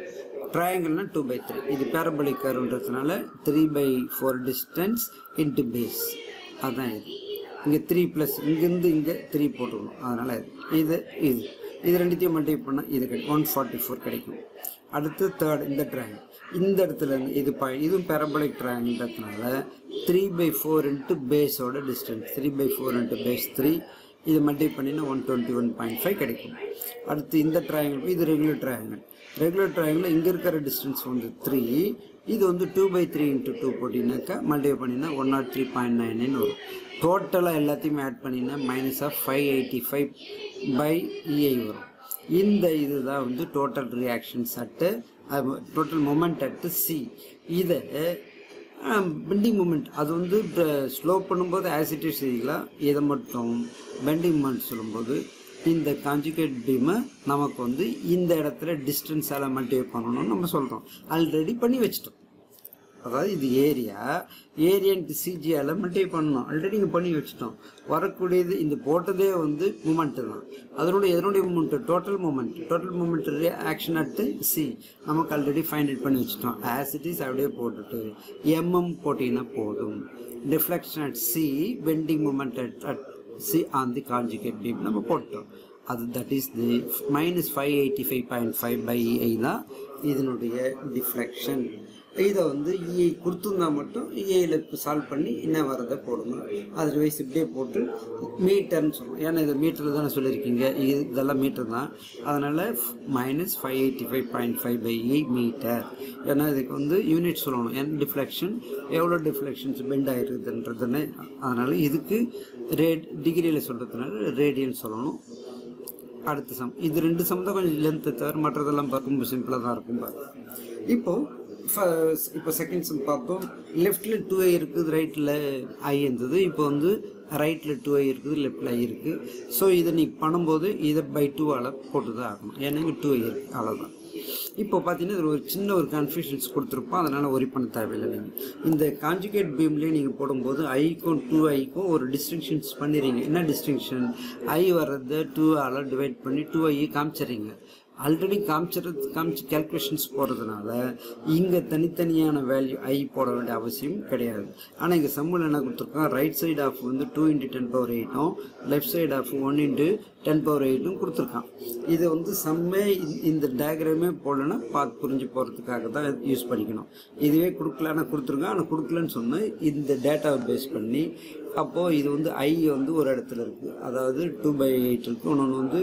[SPEAKER 1] ட்ரையாங்கிள்னா டூ பை த்ரீ இது பேரபலிக் கருன்றதுனால three by four distance into base அதுதான் இது இங்கே த்ரீ ப்ளஸ் இங்கேருந்து இங்கே த்ரீ போட்டுக்கணும் அதனால் இது இது இது இது ரெண்டுத்தையும் மல்டிப்ளை பண்ணால் இது கிடைக்கும் ஒன் ஃபார்ட்டி ஃபோர் கிடைக்கும் அடுத்து தேர்ட் இந்த ட்ராயிங் இந்த இடத்துல இருந்து இது ப இதுவும் பேரபலிக் ட்ராயிங்கிறதுனால த்ரீ பை ஃபோர் இன்ட்டு பேஸோட distance three by four into base three இது மல்டிப்ளை பண்ணினா one twenty one point five கிடைக்கும் அடுத்து இந்த ட்ராயிங்கிள் இது ரெகுலர் ட்ராயிங்கிள் ரெகுலர் ட்ராயிங்கில் இங்கே இருக்கிற டிஸ்டன்ஸ் வந்து த்ரீ இது வந்து two by three into two போட்டிங்கனாக்கா மல்டிப்ளை பண்ணினா one naught three point nine வரும் டோட்டலாக எல்லாத்தையுமே ஆட் பண்ணினா minus half five eighty five by EI வரும் இந்த இதுதான் வந்து total reactions at total moment at C இதை பெண்டிங் மூமெண்ட் அது வந்து ஸ்லோ பண்ணும்போது ஆசிட்டி செய்யலாம் இதை மட்டும் பெண்டிங் மூமெண்ட் சொல்லும்போது இந்த காஞ்சுகேட் பீமை நமக்கு வந்து இந்த இடத்துல டிஸ்டன்ஸால் மல்டிப்ளை பண்ணணும்னு நம்ம சொல்கிறோம் ஆல்ரெடி பண்ணி வச்சிட்டோம் அதாவது இது ஏரியா ஏரியான்ட்டு சிஜியால் மல்டிப்ளை பண்ணணும் ஆல்ரெடி இங்கே பண்ணி வச்சுட்டோம் வரக்கூடியது இந்த போட்டதே வந்து மூமெண்ட்டு தான் அதனுடைய எதனுடைய moment total moment total moment action at C நமக்கு ஆல்ரெடி ஃபைண்ட் அவுட் பண்ணி வச்சுட்டோம் ஆஸ் இட் இஸ் அப்படியே போட்டுட்டு எம்எம் போட்டிங்கன்னா போதும் deflection at C bending moment at at C on the conjugate beam நம்ம போட்டோம் அது that is the minus five eighty five point five by I தான் இதனுடைய டிஃப்ளெக்ஷன் இதை வந்து இஐ கொடுத்துருந்தா மட்டும் இஐயில் சால்வ் பண்ணி என்ன வரதை போடணும் அதர்வைஸ் இப்படியே போட்டு மீட்டர்னு சொல்லணும் ஏன்னா இதை மீட்டரில் தானே சொல்லியிருக்கீங்க இது இதெல்லாம் மீட்டர் தான் அதனால் minus five eighty five point five by E metre ஏன்னா இதுக்கு வந்து யூனிட் சொல்லணும் என் டிஃப்ளெக்ஷன் எவ்வளோ டிஃப்ளெக்ஷன்ஸ் பெண்ட் ஆகிருக்குதுன்றதுன்னு அதனால் இதுக்கு ரேட் டிகிரியில் சொல்கிறதுனால ரேடியன் சொல்லணும் அடுத்த சம் இது ரெண்டு சம் தான் கொஞ்சம் லென்த்து தவிர மற்றதெல்லாம் பார்க்கும்போது சிம்பிளாக தான் இருக்கும் பாரு இப்போது இப்போ செகண்ட் சம் பார்த்தோம் லெஃப்டில் டூ ஐ இருக்குது ரைட்டில் ஐ இருந்தது இப்போ வந்து ரைட்டில் டூ ஐ இருக்குது லெஃப்டில் ஐ இருக்குது ஸோ இதை நீ பண்ணும்போது இதை பை டூவால் போட்டு தான் ஆகணும் ஏன்னா இங்கே டூ ஐ இருக்குது அவ்வளோதான் இப்போ பார்த்தீங்கன்னா இதில் ஒரு சின்ன ஒரு கன்ஃபியூஷன்ஸ் கொடுத்துருப்போம் அதனால் ஒரி பண்ண தேவையில்லை நீங்கள் இந்த காஞ்சுகேட் பீம்லேயே நீங்கள் போடும்போது ஐக்கும் டூ ஐக்கும் ஒரு டிஸ்டிங்ஷன்ஸ் பண்ணிடுறீங்க என்ன டிஸ்டிங்ஷன் ஐ வர்றதை டூ ஆல் டிவைட் பண்ணி டூ ஐ காமிச்சிடுறீங்க ஆல்ரெடி காமிச்சிறது காமிச்சு கேல்குலேஷன்ஸ் போடுறதுனால இங்கே தனித்தனியான வேல்யூ ஐ போட வேண்டிய அவசியம் கிடையாது ஆனால் இங்கே சம்மில் என்ன கொடுத்துருக்கோம் ரைட் சைடு ஆஃப் வந்து டூ இன்ட்டு டென் பவர் எயிட்டும் left side of one into ten power எயிட்டும் கொடுத்துருக்கான் இது வந்து சம்மே இந்த டயக்ராமே போடலன்னா பார்த்து புரிஞ்சு போகிறதுக்காக தான் யூஸ் பண்ணிக்கணும் இதுவே கொடுக்கலன்னா கொடுத்துருங்க ஆனால் கொடுக்கலன்னு சொன்னால் இந்த டேட்டாவை பேஸ் பண்ணி அப்போது இது வந்து ஐ வந்து ஒரு இடத்துல இருக்குது அதாவது டூ பை எயிட் இருக்குது இன்னொன்று வந்து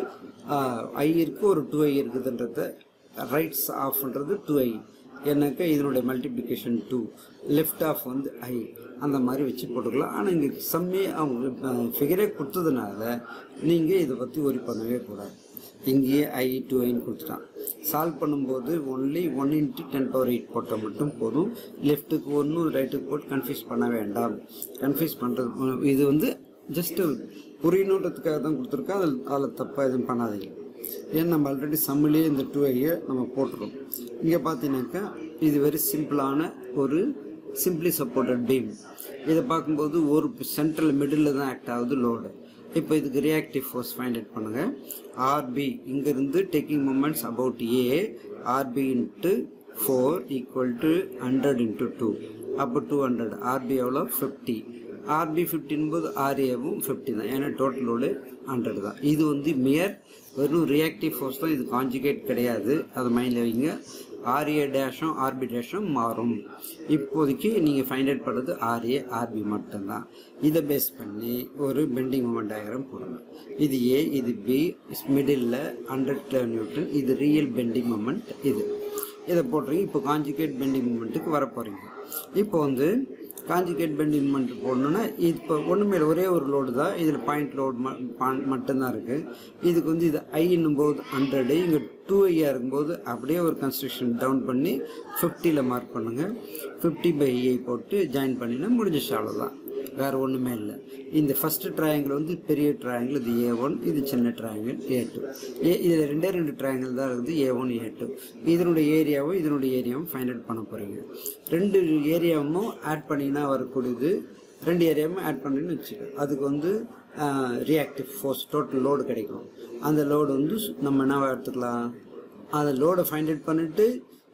[SPEAKER 1] ஐ இருக்குது ஒரு டூ ஐ இருக்குதுன்றத ரைட்ஸ் ஆஃப்ன்றது டூ ஐ ஏன்னாக்கா இதனுடைய மல்டிப்ளிகேஷன் டூ லெஃப்ட் ஆஃப் வந்து ஐ அந்த மாதிரி வச்சு போட்டுக்கலாம் ஆனால் இங்கே சம்மே அவங்க ஃபிகரே கொடுத்ததுனால நீங்கள் இதை பற்றி ஒரி பண்ணவே கூடாது இங்கேயே ஐ டூ ஐன்னு கொடுத்துட்டான் சால்வ் பண்ணும்போது only one into ten power eight போட்டால் மட்டும் போதும் லெஃப்ட்டுக்கு ஒன்றும் ரைட்டுக்கு போட்டு கன்ஃபியூஸ் பண்ண வேண்டாம் கன்ஃபியூஸ் பண்ணுறது இது வந்து ஜஸ்ட்டு புரியணுன்றதுக்காக தான் கொடுத்துருக்கோம் அதில் அதில் தப்பாக எதுவும் பண்ணாதீங்க ஏன்னா நம்ம ஆல்ரெடி சம்மிலேயே இந்த டூ ஐயை நம்ம போட்டுருக்கோம் இங்கே பார்த்தீங்கன்னாக்கா இது வெரி சிம்பிளான ஒரு சிம்பிளி சப்போர்ட்டட் பீம் இதை பார்க்கும்போது ஒரு சென்ட்ரல் மிடில் தான் ஆக்ட் ஆகுது லோடு இப்போ இதுக்கு ரியாக்டிவ் ஃபோர்ஸ் ஃபைண்ட் அவுட் பண்ணுங்கள் ஆர்பி இங்கேருந்து taking moments about A RB into four equal to hundred into two அப்போ டூ ஹண்ட்ரட் ஆர்பி எவ்வளோ ஃபிஃப்டி ஆர்பி ஃபிஃப்டின் போது ஆர்ஏவும் ஃபிஃப்டி தான் ஏன்னா டோட்டலோடு ஹண்ட்ரட் தான் இது வந்து மியர் வெறும் ரியாக்டிவ் ஃபோர்ஸ் தான் இது காஞ்சுகேட் கிடையாது அதை மைண்டில் வைங்க ஆர்ஏ டேஷும் ஆர்பி டேஷும் மாறும் இப்போதைக்கு நீங்கள் ஃபைண்ட் அவுட் பண்ணுறது ஆர்ஏ ஆர்பி மட்டும்தான் இதை பேஸ் பண்ணி ஒரு பெண்டிங் மூமெண்ட் டயக்ராம் போடணும் இது ஏ இது பி மிடில் ஹண்ட்ரட் நியூட்டன் இது ரியல் பெண்டிங் மூமெண்ட் இது இதை போட்டுறீங்க இப்போ காஞ்சுகேட் பெண்டிங் மூமெண்ட்டுக்கு வர போகிறீங்க இப்போ வந்து காஞ்சுகேட் பெண்டிங் மூமெண்ட் போடணுன்னா இப்போ ஒன்றுமே ஒரே ஒரு லோடு தான் இதில் பாயிண்ட் லோடு மட்டும்தான் இருக்குது இதுக்கு வந்து இது ஐன்னும் போது ஹண்ட்ரடு இங்கே டூ ஐயாக இருக்கும்போது அப்படியே ஒரு கன்ஸ்ட்ரக்ஷன் டவுன் பண்ணி ஃபிஃப்டியில் மார்க் பண்ணுங்கள் ஃபிஃப்டி பை ஐ போட்டு ஜாயின் பண்ணினா முடிஞ்சிச்சு அவ்வளோதான் வேறு ஒன்றுமே இல்லை இந்த ஃபஸ்ட்டு ட்ரையாங்கிள் வந்து பெரிய ட்ரையாங்கிள் இது ஏ ஒன் இது சின்ன ட்ரையாங்கிள் ஏ டூ ஏ இதில் ரெண்டே ரெண்டு ட்ரையாங்கிள் தான் இருக்குது ஏ ஒன் ஏ டூ இதனுடைய ஏரியாவும் இதனுடைய ஏரியாவும் ஃபைண்ட் அவுட் பண்ண போகிறீங்க ரெண்டு ஏரியாவும் ஆட் பண்ணிங்கன்னா வரக்கூடியது ரெண்டு ஏரியாவும் ஆட் பண்ணின்னு வச்சுக்கோ அதுக்கு வந்து ரியாக்டிவ் ஃபோர்ஸ் டோட்டல் லோடு கிடைக்கும் அந்த லோடு வந்து நம்ம என்ன எடுத்துக்கலாம் அந்த லோடை ஃபைண்ட் அவுட் பண்ணிவிட்டு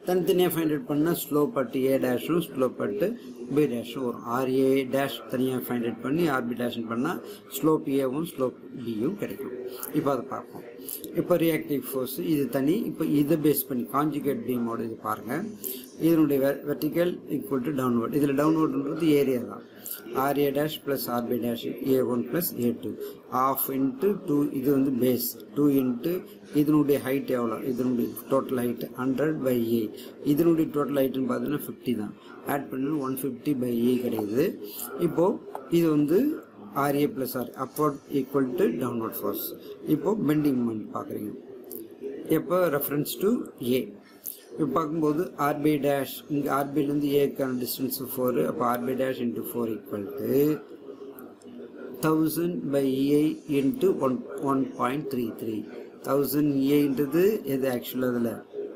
[SPEAKER 1] தனித்தனியாக ஃபைண்ட் அவுட் பண்ணால் ஸ்லோப் அட் ஏ டேஷும் ஸ்லோப் அட் பி டேஷும் வரும் ஆர்ஏ டேஷ் தனியாக ஃபைண்ட் அவுட் பண்ணி ஆர்பி டேஷ்னு பண்ணால் ஸ்லோப் ஏவும் ஸ்லோப் பியும் கிடைக்கும் இப்போ அதை பார்ப்போம் இப்போ ரியாக்டிவ் ஃபோர்ஸ் இது தனி இப்போ இதை பேஸ் பண்ணி காஞ்சுகேட் பீமோட இது பாருங்கள் இதனுடைய வெர்டிக்கல் ஈக்குவல் டு டவுன்வர்ட் இதில் டவுன்வர்டுன்றது ஏரியா தான் RA dash plus RB dash A one plus A two half into two இது வந்து பேஸ் டூ இன்ட்டு இதனுடைய ஹைட் எவ்வளோ இதனுடைய total height hundred by A இதனுடைய டோட்டல் ஹைட்டுன்னு பார்த்தீங்கன்னா ஃபிஃப்டி தான் ஆட் பண்ணி ஒன் ஃபிஃப்டி பை ஏ கிடையாது இப்போது இது வந்து RA plus R upward equal to downward force இப்போது பெண்டிங் மொமெண்ட் பார்க்குறீங்க எப்போ ரெஃபரன்ஸ் டு ஏ இப்போ பார்க்கும்போது ஆர்பி டேஷ் இங்கே ஆர்பிலேருந்து ஏக்கான டிஸ்டன்ஸ் ஃபோர் அப்போ RB dash into four equal to thousand by A into one one point three three thousand ஏன்றது எது ஆக்சுவலாக அதில்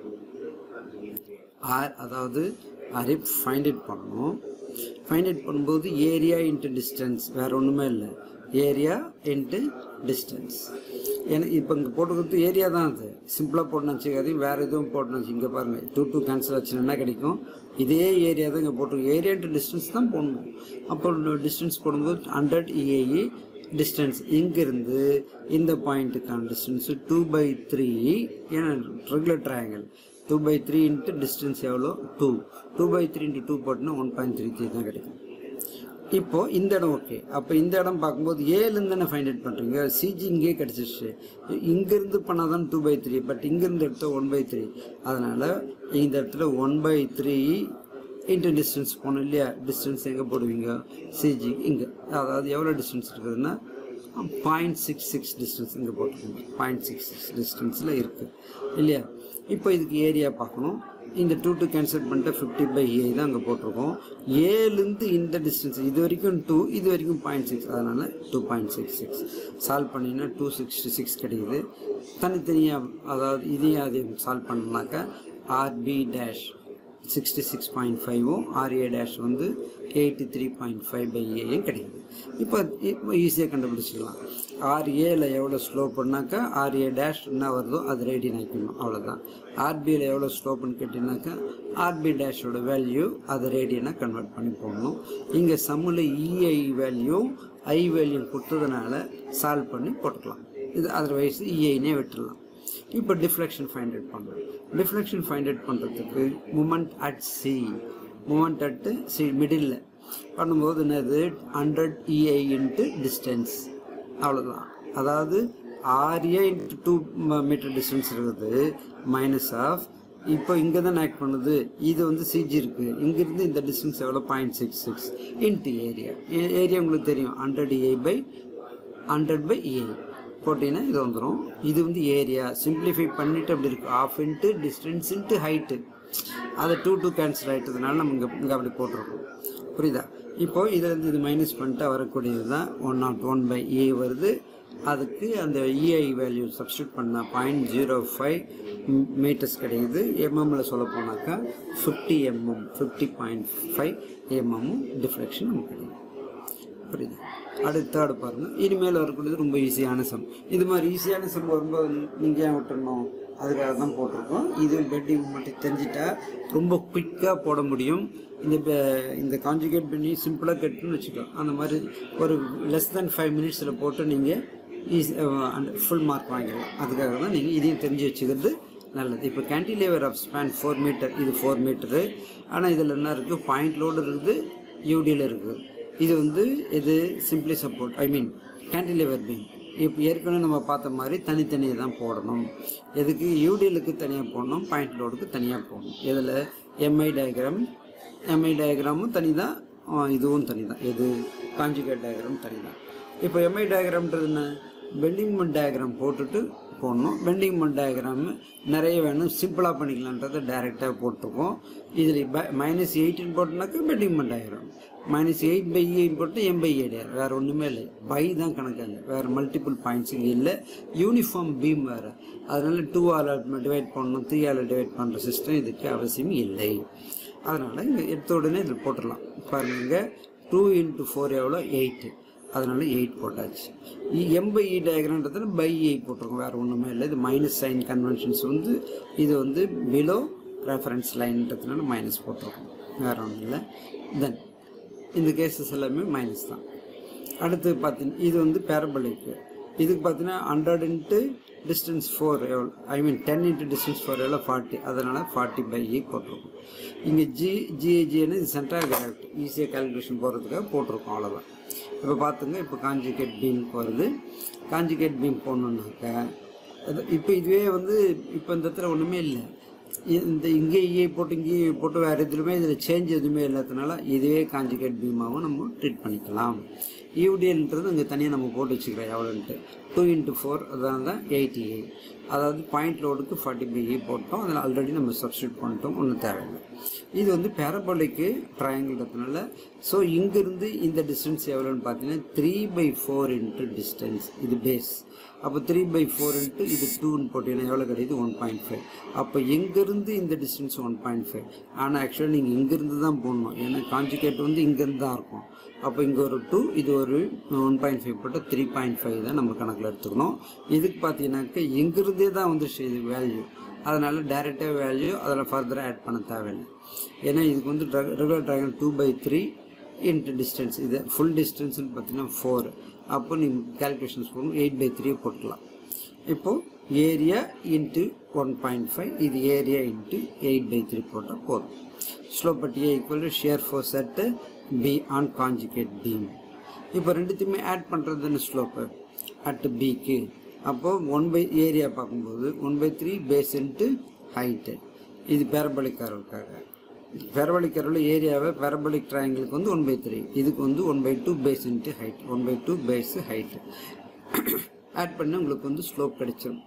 [SPEAKER 1] ஆர் அதாவது அரிப் ஃபைண்ட் இட் பண்ணணும் ஃபைண்ட் இட் பண்ணும்போது ஏரியா இன்ட்டு டிஸ்டன்ஸ் வேறு ஒன்றுமே இல்லை ஏரியா இன்ட்டு டிஸ்டன்ஸ் ஏன்னா இப்போ இங்கே போட்டுக்கிறது ஏரியா தான் அது சிம்பிளாக போட்டு வச்சுக்காதீங்க வேறு எதுவும் போட்டு வச்சு இங்கே பாருங்கள் டூ டூ கேன்சல் ஆச்சுன்னா என்ன கிடைக்கும் இதே ஏரியா தான் இங்கே போட்டு ஏரியா இன்ட்டு டிஸ்டன்ஸ் தான் போடணும் அப்போ டிஸ்டன்ஸ் போடும்போது ஹண்ட்ரட் இஏஇ டிஸ்டன்ஸ் இங்கிருந்து இந்த பாயிண்ட்டுக்கான டிஸ்டன்ஸு டூ பை த்ரீ ஏன்னா regular triangle two by three into distance எவ்வளோ two two by three into two போட்டுனா ஒன் பாயிண்ட் த்ரீ த்ரீ தான் கிடைக்கும் இப்போ இந்த இடம் ஓகே அப்போ இந்த இடம் பார்க்கும்போது ஏலேருந்து தானே ஃபைண்ட் அவுட் பண்ணுறீங்க சிஜி இங்கே கிடச்சிருச்சு இங்கேருந்து பண்ணால் தான் டூ பை த்ரீ பட் இங்கேருந்து எடுத்தால் ஒன் பை த்ரீ அதனால் இந்த இடத்துல one by three into distance போகணும் இல்லையா டிஸ்டன்ஸ் எங்கே போடுவீங்க சிஜி இங்கே அதாவது எவ்வளோ டிஸ்டன்ஸ் இருக்குதுன்னா பாயிண்ட் சிக்ஸ் சிக்ஸ் டிஸ்டன்ஸ் இங்கே போட்டுக்கோங்க பாயிண்ட் சிக்ஸ் சிக்ஸ் டிஸ்டன்ஸில் இருக்குது இல்லையா இப்போ இதுக்கு ஏரியா பார்க்கணும் இந்த டூ டூ கேன்சல் பண்ணிட்டு ஃபிஃப்டி பை ஏ தான் அங்கே போட்டிருக்கோம் ஏலேருந்து இந்த டிஸ்டன்ஸ் இது வரைக்கும் டூ இது வரைக்கும் பாயிண்ட் சிக்ஸ் அதனால் two point six six solve பண்ணிங்கன்னா டூ சிக்ஸ்டி சிக்ஸ் கிடைக்குது தனித்தனியாக அதாவது இதையும் அதையும் சால்வ் பண்ணோம்னாக்கா RB dash sixty six point ஃபைவும் ஆர்ஏ டேஷ் வந்து eighty three point five by ஏயும் கிடைக்குது இப்போ இப்போ ஈஸியாக கண்டுபிடிச்சிக்கலாம் ஆர்ஏல எவ்வளோ ஸ்லோ பண்ணாக்கா ஆர்ஏ டேஷ் என்ன வருதோ அது ரெடி ஆக்கிடணும் அவ்வளோதான் ஆர்பியில் எவ்வளோ ஸ்லோப்புன்னு கேட்டிங்கனாக்கா ஆர்பி டேஷோட வேல்யூ அதை ரேடியனாக கன்வெர்ட் பண்ணி போடணும் இங்கே சம்மில் இஐ வேல்யூ ஐ வேல்யூ கொடுத்ததுனால சால்வ் பண்ணி போட்டுக்கலாம் இது அதர்வைஸ் இஐனே விட்டுடலாம் இப்போ டிஃப்ளெக்ஷன் ஃபைண்ட் அவுட் பண்ணலாம் டிஃப்ளெக்ஷன் ஃபைண்ட் அவுட் பண்ணுறதுக்கு moment at C moment at C middle பண்ணும்போது என்னது ஹண்ட்ரட் இஐ இன்ட்டு டிஸ்டன்ஸ் அவ்வளோதான் அதாவது RA into two metre distance இருக்குது மைனஸ் ஆஃப் இப்போ இங்கே தான் ஆக்ட் பண்ணுது இது வந்து சிஜி இருக்குது இங்கேருந்து இந்த டிஸ்டன்ஸ் எவ்வளோ point six six into area area உங்களுக்கு தெரியும் hundred A by hundred by A போட்டிங்கன்னா இது வந்துடும் இது வந்து ஏரியா சிம்பிளிஃபை பண்ணிவிட்டு அப்படி இருக்குது half into distance into height அதை டூ டூ கேன்சல் ஆகிட்டதுனால நம்ம இங்கே இங்கே அப்படி போட்டிருக்கோம் புரியுதா இப்போது இதிலேருந்து இது மைனஸ் பண்ணிட்டு வரக்கூடியது தான் one naught one by A வருது அதுக்கு அந்த இஐ வேல்யூ சப்ஸ்டியூட் பண்ணால் பாயிண்ட் ஜீரோ ஃபைவ் மீட்டர்ஸ் கிடைக்குது எம்எம்ல சொல்ல போனாக்கா fifty mm fifty point five எம்எம்மும் டிஃப்ளெக்ஷன் நமக்கு கிடைக்கும் புரியுது அடுத்து தேர்டு பாருங்கள் இனிமேல் வரக்கூடியது ரொம்ப ஈஸியான சம் இது மாதிரி ஈஸியான சம் வரும்போது நீங்கள் ஏன் விட்டுறணும் அதுக்காக தான் போட்டிருக்கோம் இது பெட்டிங் மட்டும் தெரிஞ்சிட்டா ரொம்ப குயிக்காக போட முடியும் இந்த பெ- இந்த காஞ்சுகேட் பண்ணி சிம்பிளாக கட்டுன்னு வச்சுக்கோ அந்த மாதிரி ஒரு லெஸ் தென் ஃபைவ் மினிட்ஸில் போட்டு நீங்கள் ஈஸி ஃபுல் மார்க் வாங்கிடலாம் அதுக்காக தான் நீங்கள் இதையும் தெரிஞ்சு வச்சுக்கிறது நல்லது இப்போ cantilever of span four metre இது ஃபோர் மீட்டரு ஆனால் இதில் என்ன இருக்குது பாயிண்ட் லோடு இருக்குது யூடியில் இருக்குது இது வந்து இது simply support I mean cantilever beam இப்போ ஏற்கனவே நம்ம பார்த்த மாதிரி தனித்தனியாக தான் போடணும் எதுக்கு யூடிஎலுக்கு தனியாக போடணும் பாயிண்ட் லோடுக்கு தனியாக போடணும் இதில் எம்ஐ டயக்ராம் எம்ஐ டயக்ராமும் தனி தான் இதுவும் தனி தான் எது காஞ்சுகேட் டயக்ராம் தனி தான் இப்போ எம்ஐ டயக்ராம்ன்றது என்ன பெண்டிங் மட் டயக்ராம் போட்டுட்டு போடணும் பெண்டிங் மட் டயக்ராம் நிறைய வேணும் சிம்பிளாக பண்ணிக்கலான்றதை டைரெக்டாக போட்டிருக்கோம் இதில் மைனஸ் எயிட்டின்னு போட்டோம்னாக்கா பெண்டிங் மட் diagram minus eight by eight போட்டு எம் பை ஏடிஆர் வேறு ஒன்றுமே இல்லை பை தான் கணக்காங்க வேறு மல்டிபிள் பாயிண்ட்ஸ் இங்கே இல்லை யூனிஃபார்ம் பீம் வேறு அதனால டூ ஆல் டிவைட் பண்ணணும் த்ரீ ஆல் டிவைட் பண்ணுற சிஸ்டம் இதுக்கு அவசியம் இல்லை அதனால் இங்கே எடுத்த உடனே இதில் போட்டுடலாம் பாருங்க இங்கே டூ இன்ட்டு ஃபோர் எவ்வளோ எயிட்டு அதனால எயிட் போட்டாச்சு எம் பை இ டயக்ராம்ன்றதுல பை எயிட் போட்டிருக்கோம் வேறு ஒன்றுமே இல்லை இது மைனஸ் சைன் கன்வென்ஷன்ஸ் வந்து இது வந்து பிலோ ரெஃபரன்ஸ் லைன்றதுனால மைனஸ் போட்டிருக்கோம் வேறு ஒன்றும் இல்லை தென் இந்த கேசஸ் எல்லாமே மைனஸ் தான் அடுத்து பார்த்தீங்கன்னா இது வந்து பேரபலிக்கு இதுக்கு பார்த்தீங்கன்னா ஹண்ட்ரட் இன்ட்டு டிஸ்டன்ஸ் ஃபோர் எவ்வளோ I mean ten into distance four எவ்வளோ ஃபார்ட்டி அதனால் ஃபார்ட்டி பை இ போட்டிருக்கோம் இங்கே ஜி ஜிஏஜின்னு இது சென்ட்ரல் கிராஃப்ட் ஈஸியாக கால்குலேஷன் போடுறதுக்காக போட்டிருக்கோம் அவ்வளோதான் இப்போ பார்த்துங்க இப்போ காஞ்சிகேட் பீம்க்கு வருது காஞ்சிகேட் பீம் போடணுன்னாக்க அது இப்போ இதுவே வந்து இப்போ இந்த இடத்துல ஒன்றுமே இல்லை இந்த இங்கே இஏ போட்டு இங்கே போட்டு வேறு எதுலையுமே இதில் சேஞ்ச் எதுவுமே இல்லாததுனால இதுவே காஞ்சிகேட் பீமாவும் நம்ம ட்ரீட் பண்ணிக்கலாம் யூடிஎல்ன்றது இங்கே தனியாக நம்ம போட்டு வச்சுக்கிறோம் எவ்வளோன்ட்டு டூ இன்ட்டு ஃபோர் அதான் தான் எயிட்டி எயிட் அதாவது பாயிண்ட் லோடுக்கு ஃபார்ட்டி பை போட்டோம் அதில் ஆல்ரெடி நம்ம சப்ஸ்டியூட் பண்ணிட்டோம் ஒன்றும் தேவையில்லை இது வந்து பேரபோலிக்கு ட்ரையாங்கிள்ன்றதுனால ஸோ இங்கேருந்து இந்த டிஸ்டன்ஸ் எவ்வளோன்னு பார்த்தீங்கன்னா three by four into distance இது பேஸ் அப்போ த்ரீ பை ஃபோர் இன்ட்டு இது டூன்னு போட்டிங்கன்னா எவ்வளோ கிடையாது ஒன் பாயிண்ட் ஃபைவ் அப்போ எங்கேருந்து இந்த டிஸ்டன்ஸ் ஒன் பாயிண்ட் ஃபைவ் ஆனால் ஆக்சுவலாக நீங்கள் இங்கேருந்து தான் போடணும் ஏன்னா காஞ்சிகேட் வந்து இங்கேருந்து தான் இருக்கும் அப்போ இங்கே ஒரு டூ இது ஒரு ஒன் பாயிண்ட் ஃபைவ் போட்டால் த்ரீ பாயிண்ட் ஃபைவ் தான் நம்ம கணக்கில் எடுத்துக்கணும் இதுக்கு பார்த்தீங்கன்னாக்கா எங்கிருந்தே தான் வந்துச்சு இது வேல்யூ அதனால் டைரெக்டாக வேல்யூ அதில் ஃபர்தராக ஆட் பண்ண தேவையில்லை ஏன்னா இதுக்கு வந்து ரெகுலர் ட்ராகன் two by three into distance இது ஃபுல் டிஸ்டன்ஸ்னு பார்த்தீங்கன்னா ஃபோர் அப்போ நீங்கள் கேல்குலேஷன்ஸ் போகணும் எயிட் பை த்ரீ போட்டுக்கலாம் இப்போது area into one point five இது area into eight by three போட்டால் போதும் slope at A equal to shear force at B on conjugate beam இப்போ ரெண்டுத்தையுமே ஆட் பண்ணுறதுன்னு ஸ்லோப்பு அட் பிக்கு அப்போது ஒன் பை ஏரியா பார்க்கும்போது one by three base into height இது பேரபலிக் கர்வுக்காக பேரபலிக் கர்வில் ஏரியாவை பேரபலிக் ட்ரையாங்கிளுக்கு வந்து ஒன் பை த்ரீ இதுக்கு வந்து one by two base into height one by two base height add பண்ணி உங்களுக்கு வந்து ஸ்லோப் கிடைச்சிடும்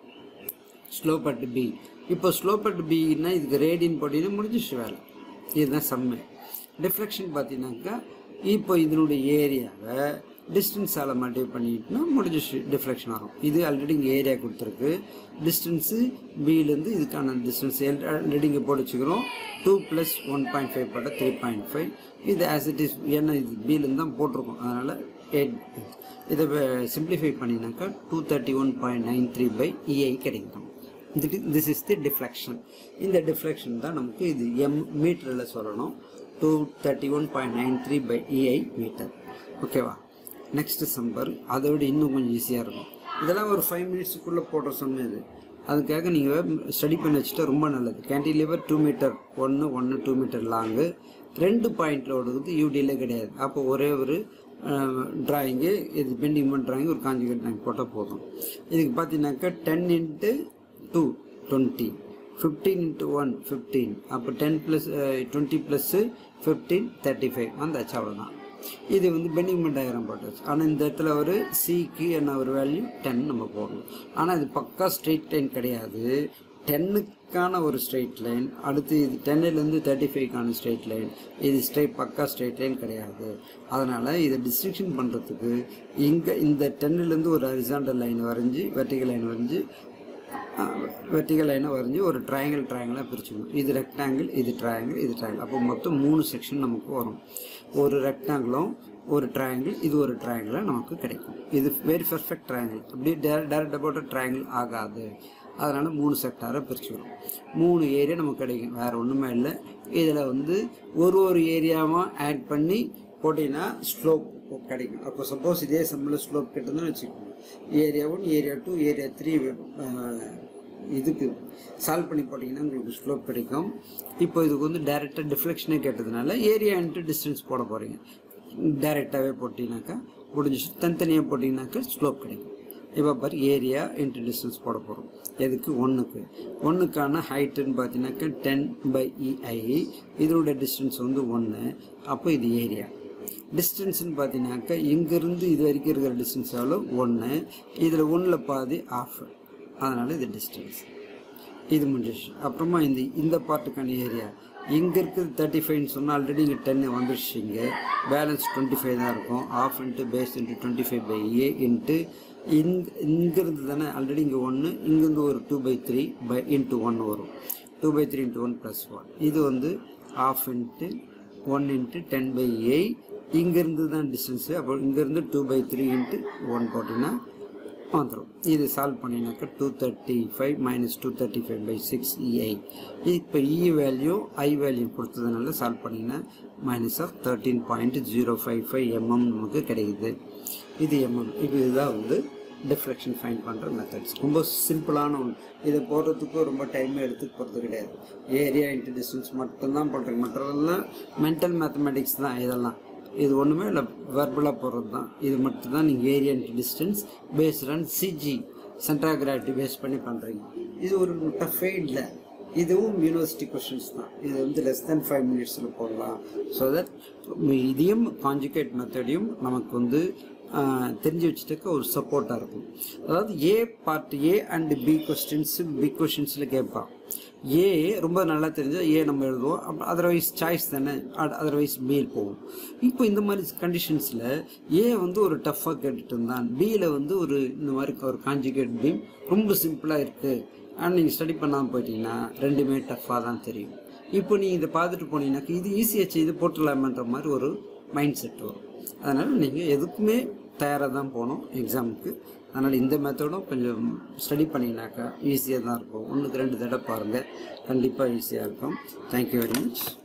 [SPEAKER 1] ஸ்லோப் அட் பி இப்போ ஸ்லோப் அட் பின்னா இதுக்கு ரேடியன் போட்டிங்கன்னா முடிஞ்சிச்சு வேலை இதுதான் சம்மை டிஃப்ளெக்ஷன் பார்த்தீங்கன்னாக்கா இப்போ இதனுடைய ஏரியாவை டிஸ்டன்ஸால் மல்டிஃபை பண்ணிட்டுனா முடிஞ்சிச்சு டிஃப்ளெக்ஷன் ஆகும் இது ஆல்ரெடி இங்கே ஏரியா கொடுத்துருக்கு டிஸ்டன்ஸு பிலேருந்து இதுக்கான டிஸ்டன்ஸ் ஆல்ரெடி இங்கே போட்டு வச்சுக்கிறோம் two plus one point five போட்டால் த்ரீ பாயிண்ட் ஃபைவ் இது ஆஸ் இட் இஸ் ஏன்னா இது பிலேருந்து தான் போட்டிருக்கோம் அதனால் எயிட் இதை சிம்பிளிஃபை பண்ணினாக்கா two thirty one point nine three by EI கிடைக்கும் இதுக்கு திஸ் இஸ் தி டிஃப்ளெக்ஷன் இந்த டிஃப்ளெக்ஷன் தான் நமக்கு இது எம் மீட்டரில் சொல்லணும் two thirty one point nine three by EI metre ஓகேவா நெக்ஸ்ட் சம்பர் அதை விட இன்னும் கொஞ்சம் ஈஸியாக இருக்கும் இதெல்லாம் ஒரு ஃபைவ் மினிட்ஸுக்குள்ளே போடுற சமயம் இது அதுக்காக நீங்கள் ஸ்டடி பண்ணி வச்சுட்டா ரொம்ப நல்லது கேன்டிலிவர் டூ மீட்டர் ஒன்று ஒன்று டூ மீட்டர் லாங்கு ரெண்டு பாயிண்டில் ஓடுறது யூடியில் கிடையாது அப்போ ஒரே ஒரு ட்ராயிங்கு இது பெண்டிங் பண்ண ட்ராயிங் ஒரு காஞ்சிகேட் ட்ராயிங் போட்டால் போதும் இதுக்கு பார்த்தீங்கன்னாக்கா ten into two twenty fifteen into one fifteen அப்போ ten plus twenty plus fifteen thirty five வந்தாச்சு அவ்வளோதான் இது வந்து பெண்டிங்மெண்ட் டயக்ராம் போட்டாச்சு ஆனால் இந்த இடத்துல ஒரு சிக்கு என்ன ஒரு வேல்யூ டென் நம்ம போடணும் ஆனால் இது பக்கா ஸ்ட்ரெயிட் லைன் கிடையாது டென்னுக்கான ஒரு ஸ்ட்ரெயிட் லைன் அடுத்து இது டென்னிலேருந்து தேர்ட்டி ஃபைவ்க்கான ஸ்ட்ரெயிட் லைன் இது ஸ்ட்ரெயிட் பக்கா ஸ்ட்ரெயிட் லைன் கிடையாது அதனால் இதை டிஸ்ட்ரிக்ஷன் பண்ணுறதுக்கு இங்கே இந்த டென்னிலேருந்து ஒரு ஹரிசாண்டல் லைன் வரைஞ்சி வெர்டிகல் லைன் வரைஞ்சி வெர்டிகல் லைனை வரைஞ்சி ஒரு ட்ரையாங்கிள் ட்ரையாங்கிளாக பிரிச்சுக்கணும் இது ரெக்டாங்கிள் இது ட்ரையாங்கிள் இது ட்ரையாங்கிள் அப்போ மொத்தம் மூணு செக்ஷன் நமக்கு வரும் ஒரு ரெக்டாங்கிளும் ஒரு ட்ரையாங்கிள் இது ஒரு ட்ரையாங்கிளாக நமக்கு கிடைக்கும் இது வெரி பர்ஃபெக்ட் ட்ரையாங்கிள் அப்படியே டேரக்ட் அபவுட் ட்ரையாங்கிள் ஆகாது அதனால் மூணு செக்டாரை பிரிச்சுக்கிறோம் மூணு ஏரியா நமக்கு கிடைக்கும் வேறு ஒன்றுமே இல்லை இதில் வந்து ஒரு ஒரு ஏரியாவும் ஆட் பண்ணி போட்டிங்கன்னா ஸ்லோப் கிடைக்கும் அப்போ சப்போஸ் இதே சம்பளம் ஸ்லோப் கிட்டதுன்னு வச்சுக்கோங்க area one area two area three இதுக்கு சால்வ் பண்ணி போட்டிங்கன்னா உங்களுக்கு ஸ்லோப் கிடைக்கும் இப்போ இதுக்கு வந்து டைரெக்டாக டிஃப்ளெக்ஷனே கேட்டதுனால ஏரியா இன்ட்டு டிஸ்டன்ஸ் போட போகிறீங்க டைரெக்டாகவே போட்டிங்கனாக்கா முடிஞ்சிச்சு தனித்தனியாக போட்டிங்கனாக்கா ஸ்லோப் கிடைக்கும் இப்போ பாரு ஏரியா இன்ட்டு டிஸ்டன்ஸ் போட போகிறோம் எதுக்கு ஒன்றுக்கு ஒன்றுக்கான ஹைட்டுன்னு பார்த்தீங்கன்னாக்கா டென் பை இஐ இதனுடைய டிஸ்டன்ஸ் வந்து ஒன்று அப்போ இது ஏரியா டிஸ்டன்ஸ்னு பார்த்தீங்கன்னாக்கா இங்கேருந்து இது வரைக்கும் இருக்கிற டிஸ்டன்ஸ் எவ்வளோ ஒன்று இதில் ஒன்றில் பாதி ஆஃப் அதனால் இது டிஸ்டன்ஸ் இது முடிஞ்சிச்சு அப்புறமா இந்த இந்த பார்ட்டுக்கான ஏரியா இங்கே இருக்கிறது தேர்ட்டி ஃபைவ்னு சொன்னால் ஆல்ரெடி இங்கே டென்னு வந்துடுச்சு இங்கே பேலன்ஸ் டுவெண்ட்டி ஃபைவ் தான் இருக்கும் half into base into twenty five by A into இங்க இங்கேருந்து தானே ஆல்ரெடி இங்கே ஒன்று இங்கேருந்து ஒரு two by three by into one வரும் two by three into one plus one இது வந்து half into one into ten by eight இங்கேருந்து தான் டிஸ்டன்ஸு அப்போ இங்கேருந்து two by three into one போட்டிங்கன்னா வந்துடும் இது சால்வ் பண்ணினாக்கா two thirty five minus two thirty five by six EI இப்போ இ வேல்யூ ஐ வேல்யூ கொடுத்ததுனால சால்வ் பண்ணிங்கன்னா minus of thirteen point zero five five mm நமக்கு கிடைக்குது இது எம்எம் இப்போ இதுதான் வந்து டிஃப்ளெக்ஷன் ஃபைன் பண்ணுற மெத்தட்ஸ் ரொம்ப சிம்பிளான ஒன்று இதை போடுறதுக்கு ரொம்ப டைம் எடுத்துக்க போகிறது கிடையாது ஏரியா இன்ட்டு டிஸ்டன்ஸ் மட்டும்தான் பண்ணுறீங்க மற்றதெல்லாம் மென்டல் மேத்தமெட்டிக்ஸ் தான் இதெல்லாம் இது ஒன்றுமே இல்லை வெர்பலாக போடுறது தான் இது மட்டும் தான் நீங்கள் area into distance based on CG centre gravity base பண்ணி பண்ணுறீங்க இது ஒரு டஃபே இல்லை இதுவும் யூனிவர்சிட்டி கொஷின்ஸ் தான் இது வந்து லெஸ் தென் ஃபைவ் மினிட்ஸில் போடலாம் ஸோ தட் இதையும் காஞ்சுகேட் மெத்தடையும் நமக்கு வந்து ஆஹ், தெரிஞ்சு வச்சுட்டாக்க ஒரு சப்போர்ட்டாக இருக்கும் அதாவது A part A and B questions B கொஸ்டின்ஸில் கேட்பான் ஏ ரொம்ப நல்லா தெரிஞ்சால் ஏ நம்ம எழுதுவோம் அப்போ அதர்வைஸ் சாய்ஸ் தானே அதர்வைஸ் பி போகும் இப்போ இந்த மாதிரி கண்டிஷன்ஸில் ஏ வந்து ஒரு டஃப்பாக கேட்டுட்டு இருந்தான் பியில் வந்து ஒரு இந்த மாதிரி ஒரு காஞ்சுகேட் பீம் ரொம்ப சிம்பிளாக இருக்குது ஆனால் நீங்கள் ஸ்டடி பண்ணாமல் போயிட்டீங்கன்னா ரெண்டுமே டஃப்பாக தான் தெரியும் இப்போ நீங்கள் இதை பார்த்துட்டு போனீங்கன்னாக்கா இது ஈஸியாக செய்து போட்டுடலாமன்ற மாதிரி ஒரு மைண்ட் செட் வரும் அதனால் நீங்கள் எதுக்குமே தயாராக தான் போகணும் எக்ஸாமுக்கு அதனால் இந்த மெத்தடும் கொஞ்சம் ஸ்டடி பண்ணிங்கனாக்கா ஈஸியாக தான் இருக்கும் ஒன்றுக்கு ரெண்டு தடவை பாருங்கள் கண்டிப்பாக ஈஸியாக இருக்கும் தேங்க்யூ வெரி மச்